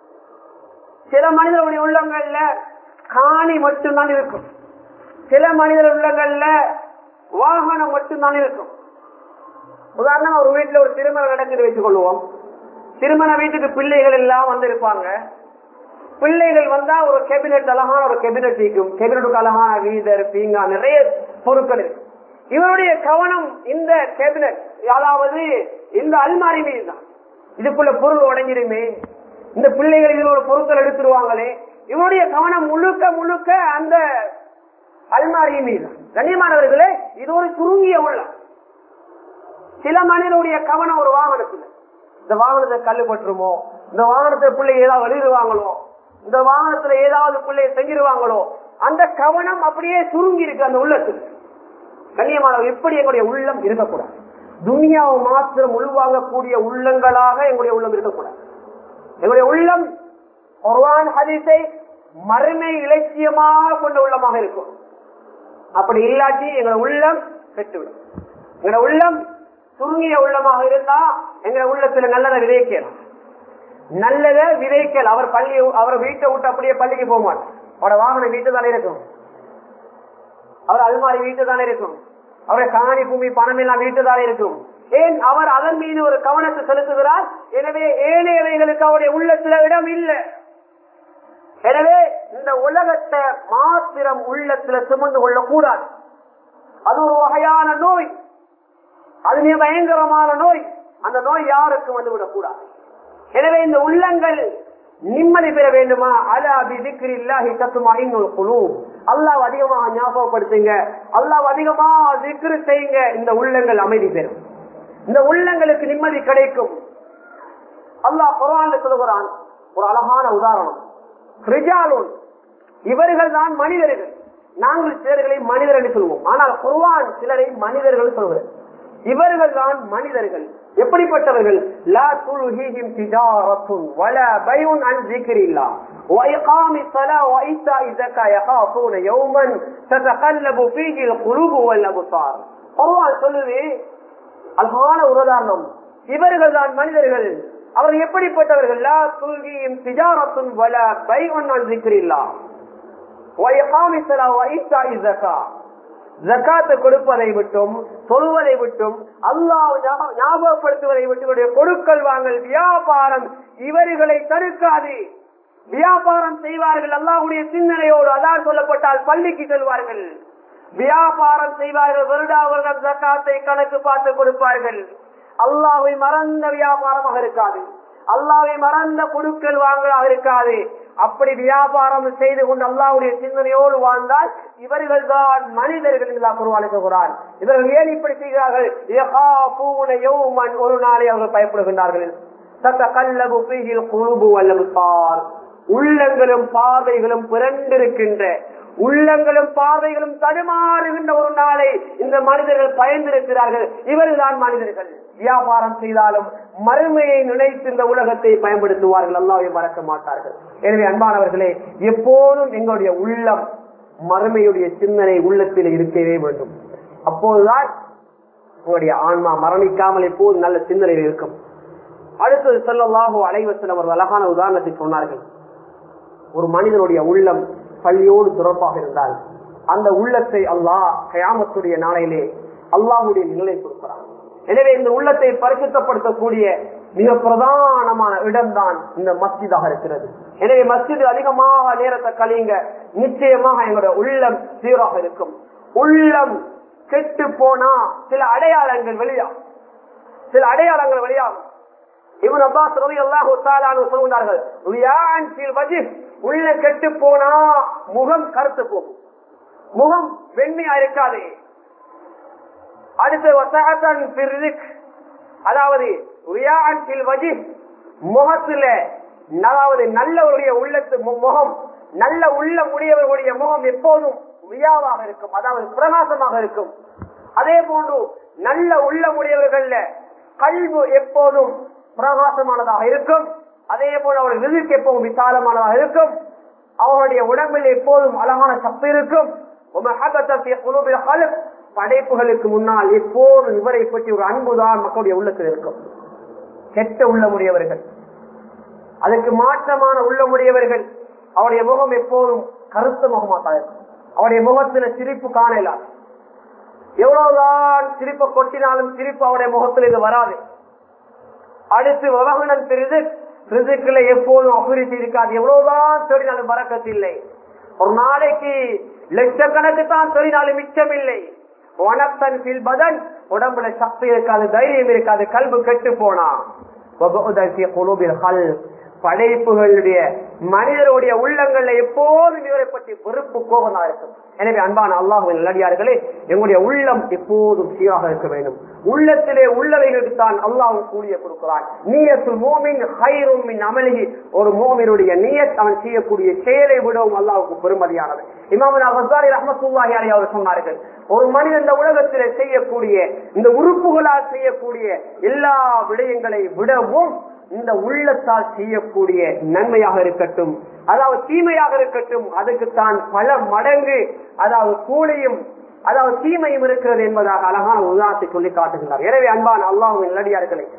சில மனிதனுடைய உள்ளங்கள்ல காணி மட்டும்தான் இருக்கும் சில மனிதர் உள்ளங்கள்ல வாகனம் மட்டும்தான் இருக்கும் உதாரணமா ஒரு வீட்டுல ஒரு திருமணம் நடக்குது வச்சுக் கொள்வோம் திருமண வீட்டுக்கு பிள்ளைகள் எல்லாம் வந்திருப்பாங்க பிள்ளைகள் வந்தா ஒரு கேபினெட் அழகான ஒரு கேபினெட் இருக்கும் கேபினெட்டுக்கு அழகான வீதர் பீங்கா நிறைய பொருட்கள் இருக்கு இவருடைய கவனம் இந்த கேபினெட் அதாவது இந்த அல்மாரி மீது தான் இதுக்குள்ள பொருள் உடஞ்சிருமே இந்த பிள்ளைகள் இதுல ஒரு பொருட்கள் எடுத்துருவாங்களே இவருடைய கவனம் முழுக்க முழுக்க அந்த அல்மாரி மீது கண்ணியமானவர்களே இது ஒரு சுருங்கிய உள்ளம் சில மனிதனுடைய கவனம் ஒரு வாகனத்துல இந்த வாகனத்தை கல்லு பட்டுருமோ இந்த வாகனத்தை பிள்ளை ஏதாவது வெளியிடுவாங்களோ இந்த வாகனத்துல ஏதாவது பிள்ளைய செஞ்சிருவாங்களோ அந்த கவனம் அப்படியே சுருங்கி இருக்கு அந்த உள்ளத்துல கண்ணியமானவர் எப்படி எங்களுடைய உள்ளம் இருக்கக்கூடாது துனியாவை மாத்திரம் உள்வாங்கக்கூடிய உள்ளங்களாக எங்களுடைய உள்ளம் இருக்கக்கூடாது எங்களுடைய உள்ளம் குர்ஆன் ஹதீஸை மறுமை இலட்சியமாக கொண்ட உள்ளமாக இருக்கும் அப்படி இல்லாட்டி எங்களோட உள்ளம் கெட்டுவிடும் எங்களோட உள்ளம் சுருங்கிய உள்ளமாக இருந்தா எங்க உள்ளத்துல நல்லதை விதைக்கலாம் நல்லதை விதைக்கல் அவர் பள்ளி அவர் வீட்டை விட்டு அப்படியே பள்ளிக்கு போக மாட்டார் அவரோட வாகனம் வீட்டு தானே இருக்கும் அவர் அல்மாரி வீட்டு தானே இருக்கும் அவருடைய காணி பூமி பணம் எல்லாம் வீட்டு தானே இருக்கும் ஏன் அவர் அதன் மீது ஒரு கவனத்தை செலுத்துகிறார் எனவே ஏழைகளுக்கு அவருடைய உள்ளத்துல இடம் இல்லை எனவே இந்த உலகத்தை மாத்திரம் உள்ளத்துல சுமந்து கொள்ளக்கூடாது அது ஒரு வகையான நோய் அது மிக பயங்கரமான நோய் அந்த நோய் யாருக்கும் வந்துவிடக் கூடாது எனவே இந்த உள்ளங்கள் நிம்மதி பெற வேண்டுமா அலா பிதிக்ரில்லாஹி தத்துமாயின்னுல் குலூப் அல்லாஹ் அதிகமாக ஞாபகப்படுத்துங்க அல்லாஹ் அதிகமாக திக்ரு செய்யுங்க இந்த உள்ளங்கள் அமைதி பெறும் இந்த உள்ளங்களுக்கு நிம்மதி கிடைக்கும் அல்லாஹ் குர்ஆன்ல சொல்லுகிறான் ஒரு அழகான உதாரணம் ரிஜாலுன் இவர்கள் தான் மனிதர்கள் நாங்கள் சிலர்களை மனிதர் என்று சொல்வோம் ஆனால் குர்ஆன் சிலரை மனிதர்கள் சொல்வது இவர்கள் தான் மனிதர்கள் எப்படிப்பட்டவர்கள் லா துல்ஹிஹிம் திஜாரத்துன் வலா பைஉன் அன் ذிக்ரில்லா وإقام الصلاة وإيتاء الزكاة يخافون يوما تتقلب فيه القلوب والأبصار குர்ஆன் சொல்லுது அழகான ஒரு உதாரணம் இவர்கள் தான் மனிதர்கள் அவர்கள் எப்படிப்பட்டவர்கள் லா துல்ஹிஹிம் திஜாரத்துன் வலா பைஉன் அன் ذிக்ரில்லா وإقام الصلاة وإيتاء الزكاة ஜக்காத்தை கொடுப்பதை விட்டும் சொல்வதை விட்டும் அல்லாஹ் ஞாபகப்படுத்துவதை விட்டு இவருடைய கொடுக்கல் வாங்கல் வியாபாரம் இவர்களை தடுக்காது வியாபாரம் செய்வார்கள் அல்லாஹுடைய சிந்தனையோடு அதான் சொல்லப்பட்டால் பள்ளிக்கு செல்வார்கள் வியாபாரம் செய்வார்கள் வருடா வருடம் ஜக்காத்தை கணக்கு பார்த்து கொடுப்பார்கள் அல்லாவை மறந்த வியாபாரமாக இருக்காது அல்லாவை மறந்த பொருட்கள் வாங்கலாக இருக்காது அப்படி வியாபாரம் செய்து கொண்டு அல்லாவுடைய சிந்தனையோடு வாழ்ந்தால் இவர்கள் தான் மனிதர்கள் என்று குருவானுகிறான் இவர்கள் ஏன் இப்படி செய்கிறார்கள் ஒரு நாளை அவர்கள் பயப்படுகின்றார்கள் சத்த கல்லபு பீகில் குழுபு வல்லபு சார் உள்ளங்களும் பார்வைகளும் பிறண்டிருக்கின்ற உள்ளங்களும் பார்வைகளும் தடுமாறுகின்ற ஒரு நாளை இந்த மனிதர்கள் பயந்திருக்கிறார்கள் இவர்கள்தான் மனிதர்கள் வியாபாரம் செய்தாலும் மறுமையை நினைத்து இந்த உலகத்தை பயன்படுத்துவார்கள் அல்லாவை மறக்க மாட்டார்கள் எனவே அன்பானவர்களே எப்போதும் எங்களுடைய உள்ளம் மறுமையுடைய சிந்தனை உள்ளத்தில் இருக்கவே வேண்டும் அப்போதுதான் உங்களுடைய ஆன்மா மரணிக்காமல் எப்போது நல்ல சிந்தனையில் இருக்கும் அடுத்தது செல்லலாகோ அலைவசன் அவர் அழகான உதாரணத்தை சொன்னார்கள் ஒரு மனிதனுடைய உள்ளம் பள்ளியோடு தொடர்பாக இருந்தால் அந்த உள்ளத்தை அல்லாஹ் கயாமத்துடைய நாளையிலே அல்லாஹுடைய நிலை கொடுக்கிறான் எனவே இந்த உள்ளத்தை பரிசுத்தப்படுத்தக்கூடிய மிக பிரதானமான இடம்தான் இந்த மஸ்ஜிதாக இருக்கிறது எனவே மஸ்ஜித் அதிகமாக நேரத்தை கழியுங்க நிச்சயமாக எங்களுடைய உள்ளம் சீராக இருக்கும் உள்ளம் கெட்டு போனா சில அடையாளங்கள் வெளியாகும் சில அடையாளங்கள் வெளியாகும் இவன் அப்பாஸ் ரவி அல்லாஹு சொல்கிறார்கள் உள்ள கெட்டு போனா முகம் கருத்து போகும் முகம் வெண்மையா இருக்காது அடுத்து அதாவது முகத்துல அதாவது நல்லவருடைய உள்ளத்து முகம் நல்ல உள்ள உடையவர்களுடைய முகம் எப்போதும் வியாவாக இருக்கும் அதாவது பிரகாசமாக இருக்கும் அதே போன்று நல்ல உள்ளமுடையவர்கள்ல கல்வு எப்போதும் பிரகாசமானதாக இருக்கும் அதே போல அவருடைய ரிசுக்கு எப்போதும் விசாலமானதாக இருக்கும் அவருடைய உடம்பில் எப்போதும் அழகான சப்பு இருக்கும் படைப்புகளுக்கு முன்னால் எப்போதும் இவரை பற்றி ஒரு அன்புதான் மக்களுடைய உள்ளத்தில் இருக்கும் கெட்ட உள்ளமுடையவர்கள் அதற்கு மாற்றமான உள்ளமுடையவர்கள் அவருடைய முகம் எப்போதும் கருத்த முகமாக இருக்கும் அவருடைய முகத்துல சிரிப்பு காணலாம் எவ்வளவுதான் சிரிப்பை கொட்டினாலும் சிரிப்பு அவருடைய முகத்தில் இது வராது அடுத்து வவகுணன் பெரிது ரிசுக்குல எப்போதும் அபிவிருத்தி இருக்காது எவ்வளவுதான் தேடினாலும் பறக்கத்தில்லை ஒரு நாளைக்கு லட்சக்கணக்கு தான் தேடினாலும் மிச்சம் இல்லை வனத்தன் பதன் உடம்புல சக்தி இருக்காது தைரியம் இருக்காது கல்வி கெட்டு போனா படைப்புகளுடைய மனிதருடைய உள்ளங்கள்ல எப்போதும் இவரை பற்றி வெறுப்பு கோபம் இருக்கும் எனவே அன்பான அல்லாஹுவின் நல்லடியார்களே எங்களுடைய உள்ளம் எப்போதும் சீராக இருக்க வேண்டும் உள்ளத்திலே உள்ளவைகளுக்கு தான் அல்லாஹ் கூலிய கொடுக்கிறான் நீயத்துல் மோமின் ஹைரும் மின் அமலிகி ஒரு மோமினுடைய நீயத் அவன் செய்யக்கூடிய செயலை விடவும் அல்லாவுக்கு பெருமதியானது இமாமன் அசாரி ரஹமத்துல்லாஹி அலி அவர் சொன்னார்கள் ஒரு மனிதன் இந்த உலகத்திலே செய்யக்கூடிய இந்த உறுப்புகளால் செய்யக்கூடிய எல்லா விடயங்களை விடவும் இந்த உள்ளத்தால் செய்யக்கூடிய நன்மையாக இருக்கட்டும் அதாவது தீமையாக இருக்கட்டும் அதுக்குத்தான் பல மடங்கு அதாவது கூலியும் அதாவது தீமையும் இருக்கிறது என்பதாக அழகான உதாரணத்தை சொல்லி காட்டுகின்றார் எனவே அன்பான அல்லாஹுவின் நல்லடியார்களை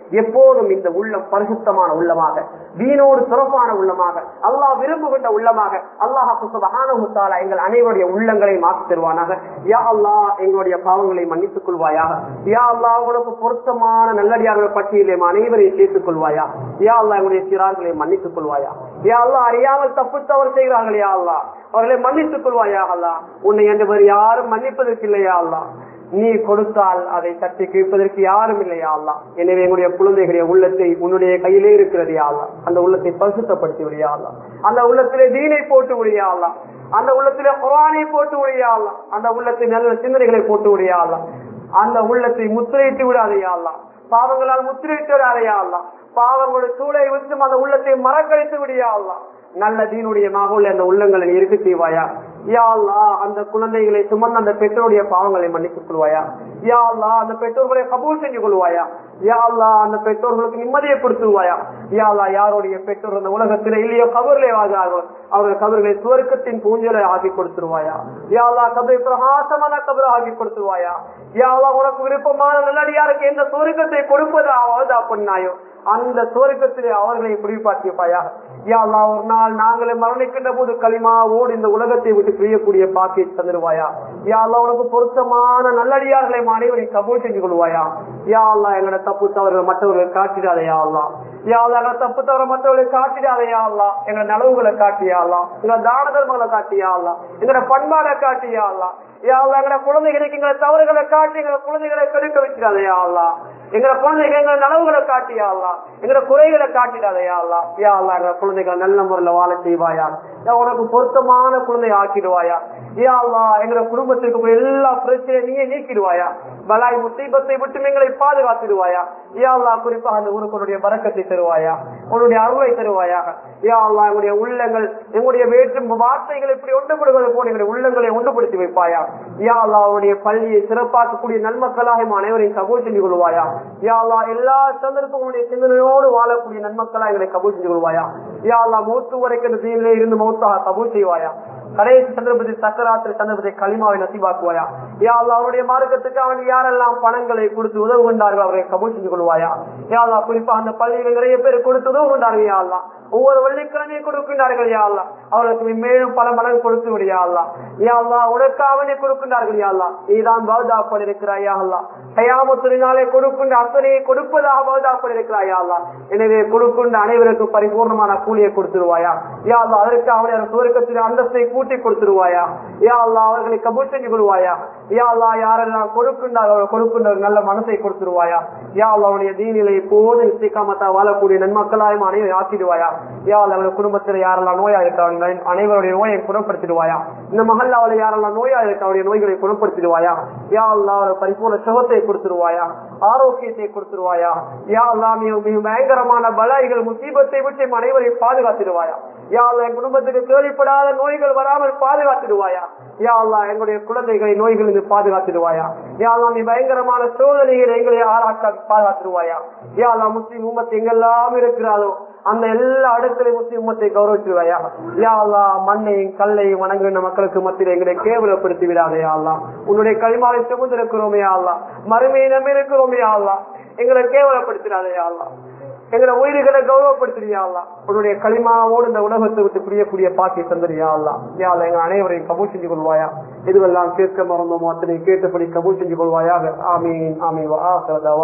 எப்போதும் இந்த உள்ளம் பரிசுத்தமான உள்ளமாக வீணோடு சிறப்பான உள்ளமாக அல்லாஹ் விரும்புகின்ற உள்ளமாக அல்லாஹு சுபஹானஹுத்தாலா எங்கள் அனைவருடைய உள்ளங்களை மாற்றி தருவானாக யா அல்லாஹ் எங்களுடைய பாவங்களை மன்னித்துக் கொள்வாயாக யா அல்லாஹ் உங்களுக்கு பொருத்தமான நல்லடியார்கள் பட்டியலே அனைவரையும் சேர்த்துக் கொள்வாயா யா அல்லாஹ் எங்களுடைய சிறார்களை மன்னித்துக் கொள்வாயா யா அல்லாஹ் அறியாமல் தப்பு தவறு செய்கிறார்கள் யா அல்லாஹ் அவர்களை மன்னித்துக் கொள்வாயா அல்லாஹ் உன்னை என்று வேறு யாரும் மன்னிப்பதற்கு இல்லையா அல்லாஹ் நீ கொடுத்தால் அதை தட்டி கேட்பதற்கு யாரும் இல்லையா அல்லா எனவே எங்களுடைய குழந்தைகளுடைய உள்ளத்தை உன்னுடைய கையிலே இருக்கிறது யாழ்லா அந்த உள்ளத்தை பரிசுத்தப்படுத்தி விடியா அல்லா அந்த உள்ளத்திலே தீனை போட்டு விடியா அல்லா அந்த உள்ளத்திலே குரானை போட்டு விடியா அல்லா அந்த உள்ளத்தை நல்ல சிந்தனைகளை போட்டு விடியா அல்லா அந்த உள்ளத்தை முத்திரையிட்டு விடாதையா அல்லா பாவங்களால் முத்திரையிட்டு விடாதையா அல்லா பாவங்களுடைய சூளை விட்டு அந்த உள்ளத்தை மறக்கழித்து விடியா அல்லா நல்ல தீனுடைய மகள் அந்த உள்ளங்களை இருக்க செய்வாயா யா அல்லா அந்த குழந்தைகளை சுமந்த அந்த பெற்றோருடைய பாவங்களை மன்னித்துக் கொள்வாயா யா அல்லா அந்த பெற்றோர்களை கபூல் செஞ்சு கொள்வாயா யா அல்லா அந்த பெற்றோர்களுக்கு நிம்மதியை கொடுத்துருவாயா யா அல்லா யாருடைய பெற்றோர் அந்த உலகத்திலே இல்லையோ கபர்லே வாழ்கிறார்களோ அவர்கள் கபர்களை சுவர்க்கத்தின் பூஞ்சலை ஆக்கி கொடுத்துருவாயா யா அல்லா கபரை பிரகாசமான கபரை ஆக்கி கொடுத்துருவாயா யா அல்லா உனக்கு விருப்பமான நல்லடியாருக்கு எந்த சுவர்க்கத்தை கொடுப்பதா அவதா பண்ணாயோ அந்த சுவர்க்கத்திலே அவர்களை குடிப்பாட்டியப்பாயா யா அல்லா ஒரு நாள் நாங்களே மரணிக்கின்ற போது களிமாவோடு இந்த உலகத்தை விட்டு பிரியக்கூடிய பாக்கியை தந்துடுவாயா யா அல்லா உனக்கு பொருத்தமான நல்லடியார்களை அனைவரையும் கபூல் செஞ்சு கொள்வாயா யா அல்லா எங்களோட தப்பு தவறுகள் மற்றவர்கள் காட்டிடாதையா அல்லா யா அல்லா எங்களை தப்பு தவறு மற்றவர்களை காட்டிடாதையா அல்லா எங்களோட நலவுகளை காட்டியா அல்லா எங்களோட தான தர்மங்களை காட்டியா அல்லா எங்களோட பண்பாடை காட்டியா அல்லா யா அல்லா எங்களோட குழந்தைகளுக்கு எங்களை தவறுகளை காட்டி எங்களை குழந்தைகளை கெடுக்க வச்சிடாதையா அல்லா எங்களை குழந்தைகள் எங்களை நலவுகளை காட்டியா அல்லா எங்களை குறைகளை காட்டிடாதையா அல்லா யா அல்லா எங்களை குழந்தைகளை நல்ல முறையில வாழ செய்வாயா யா உனக்கு பொருத்தமான குழந்தை ஆக்கிடுவாயா யா அல்லா எங்களை குடும்பத்திற்கு எல்லா பிரச்சனையும் நீங்க நீக்கிடுவாயா பலாய் முசீபத்தை விட்டு எங்களை பாதுகாத்திடுவாயா யா அல்லா குறிப்பாக அந்த ஊருக்குடைய வரக்கத்தை தருவாயா உன்னுடைய அருளை தருவாயாக யா அல்லா எங்களுடைய உள்ளங்கள் எங்களுடைய வேற்றும் வார்த்தைகள் இப்படி ஒன்றுபடுவது போல எங்களுடைய உள்ளங்களை ஒன்றுபடுத்தி வைப்பாயா யா அல்லா அவருடைய பள்ளியை சிறப்பாக்கக்கூடிய நன்மக்களாக இம் அனைவரையும் கபூல் செஞ்சு கொள்வாயா யா அல்லா எல்லா சந்தர்ப்பங்களுடைய சிந்தனையோடு வாழக்கூடிய நன்மக்களா எங்களை கபூல் செஞ்சு கொள்வாயா யா அல்லா மூத்து வரைக்கும் தீனிலே இருந்து மௌத்தாக கபூல் செய்வாயா கடைசி சந்தர்ப்பத்தில் சக்கராத்திரி சந்தர்ப்பத்தை களிமாவை நசிவாக்குவாயா யா அல்லா அவருடைய மார்க்கத்துக்கு அவன் யாரெல்லாம் பணங்களை கொடுத்து உதவு கொண்டார்கள் அவரை கபூல் செஞ்சு கொள்வாயா யா அல்லா குறிப்பா அந்த பள்ளியில் நிறைய பேர் கொடுத்து உதவு கொண்டார்கள் யா அல்லா ஒவ்வொரு வெள்ளிக்கிழமையும் கொடுக்கின்றார்கள் யா அல்லா அவர்களுக்கு மேலும் பல மடங்கு கொடுத்து விடியா அல்லா யா அல்லா உனக்கு அவனை கொடுக்கின்றார்கள் யா அல்லா நீதான் பௌதாப்பல் இருக்கிறாய் யா அல்லா கயாமத்தினாலே கொடுக்கின்ற அத்தனையை கொடுப்பதாக பௌதாப்பல் இருக்கிறாய் யா அல்லா எனவே கொடுக்கின்ற அனைவருக்கும் பரிபூர்ணமான கூலியை கொடுத்துருவாயா யா அல்லா அதற்கு அவனை சுவர்க்கத்தில் அந்தஸ்தை கூட்டி கொடுத்துருவாயா யா அல்லா அவர்களை கபூல் செஞ்சு கொள்வாயா யா அல்லா யாரெல்லாம் கொடுக்கின்றார்கள் கொடுக்கின்ற நல்ல மனசை கொடுத்துருவாயா யா அல்லா அவனுடைய தீனிலை போது நிச்சயக்காமத்தா வாழக்கூடிய நன்மக்களாயும் அனைவரும் ஆக்கிடுவாயா யா அல்லா அவருடைய குடும்பத்தில் யாரெல்லாம் நோயா இருக்காங்க அனைவருடைய நோயை குணப்படுத்திடுவாயா இந்த மகல்லாவில் யாரெல்லாம் நோயா இருக்க அவருடைய நோய்களை குணப்படுத்திடுவாயா யா அல்லா அவர் பரிபூர்ண சுகத்தை கொடுத்துருவாயா ஆரோக்கியத்தை கொடுத்துருவாயா யா அல்லா மிக மிக பயங்கரமான பலாய்கள் முசீபத்தை விட்டு எம் அனைவரையும் பாதுகாத்திடுவாயா யா அல்லா என் குடும்பத்துக்கு கேள்விப்படாத நோய்கள் வராமல் பாதுகாத்திடுவாயா யா அல்லா எங்களுடைய குழந்தைகளை நோய்கள் இருந்து பாதுகாத்திடுவாயா யா அல்லா நீ பயங்கரமான சோதனைகளை எங்களை ஆளாக்க பாதுகாத்திடுவாயா யா அல்லா முஸ்லிம் உம்மத்து எங்கெல்லாம் இருக்கிறாரோ அந்த எல்லா இடத்துலயும் முஸ்லிம் உம்மத்தை கௌரவிச்சிருவாயா யா அல்லா மண்ணையும் கல்லையும் வணங்குகின்ற மக்களுக்கு மத்தியில் எங்களை கேவலப்படுத்தி விடாதே யா அல்லா உன்னுடைய களிமாவை சுமந்திருக்கிறோமே யா அல்லா மறுமையை நம்பி இருக்கிறோமே யா அல்லா எங்களை கேவலப்படுத்திடாதே யா அல்லா எங்களை உயிர்களை கௌரவப்படுத்துறியா அல்லா உன்னுடைய களிமாவோடு இந்த உலகத்தை விட்டு புரியக்கூடிய பாக்கி தந்துறியா அல்லா யா அல்லா எங்கள் அனைவரையும் கபூல் செஞ்சு கொள்வாயா இதுவெல்லாம் கேட்க மறந்தோமோ அத்தனை கேட்டபடி கபூல் செஞ்சு கொள்வாயாக ஆமீன் ஆமீன் வா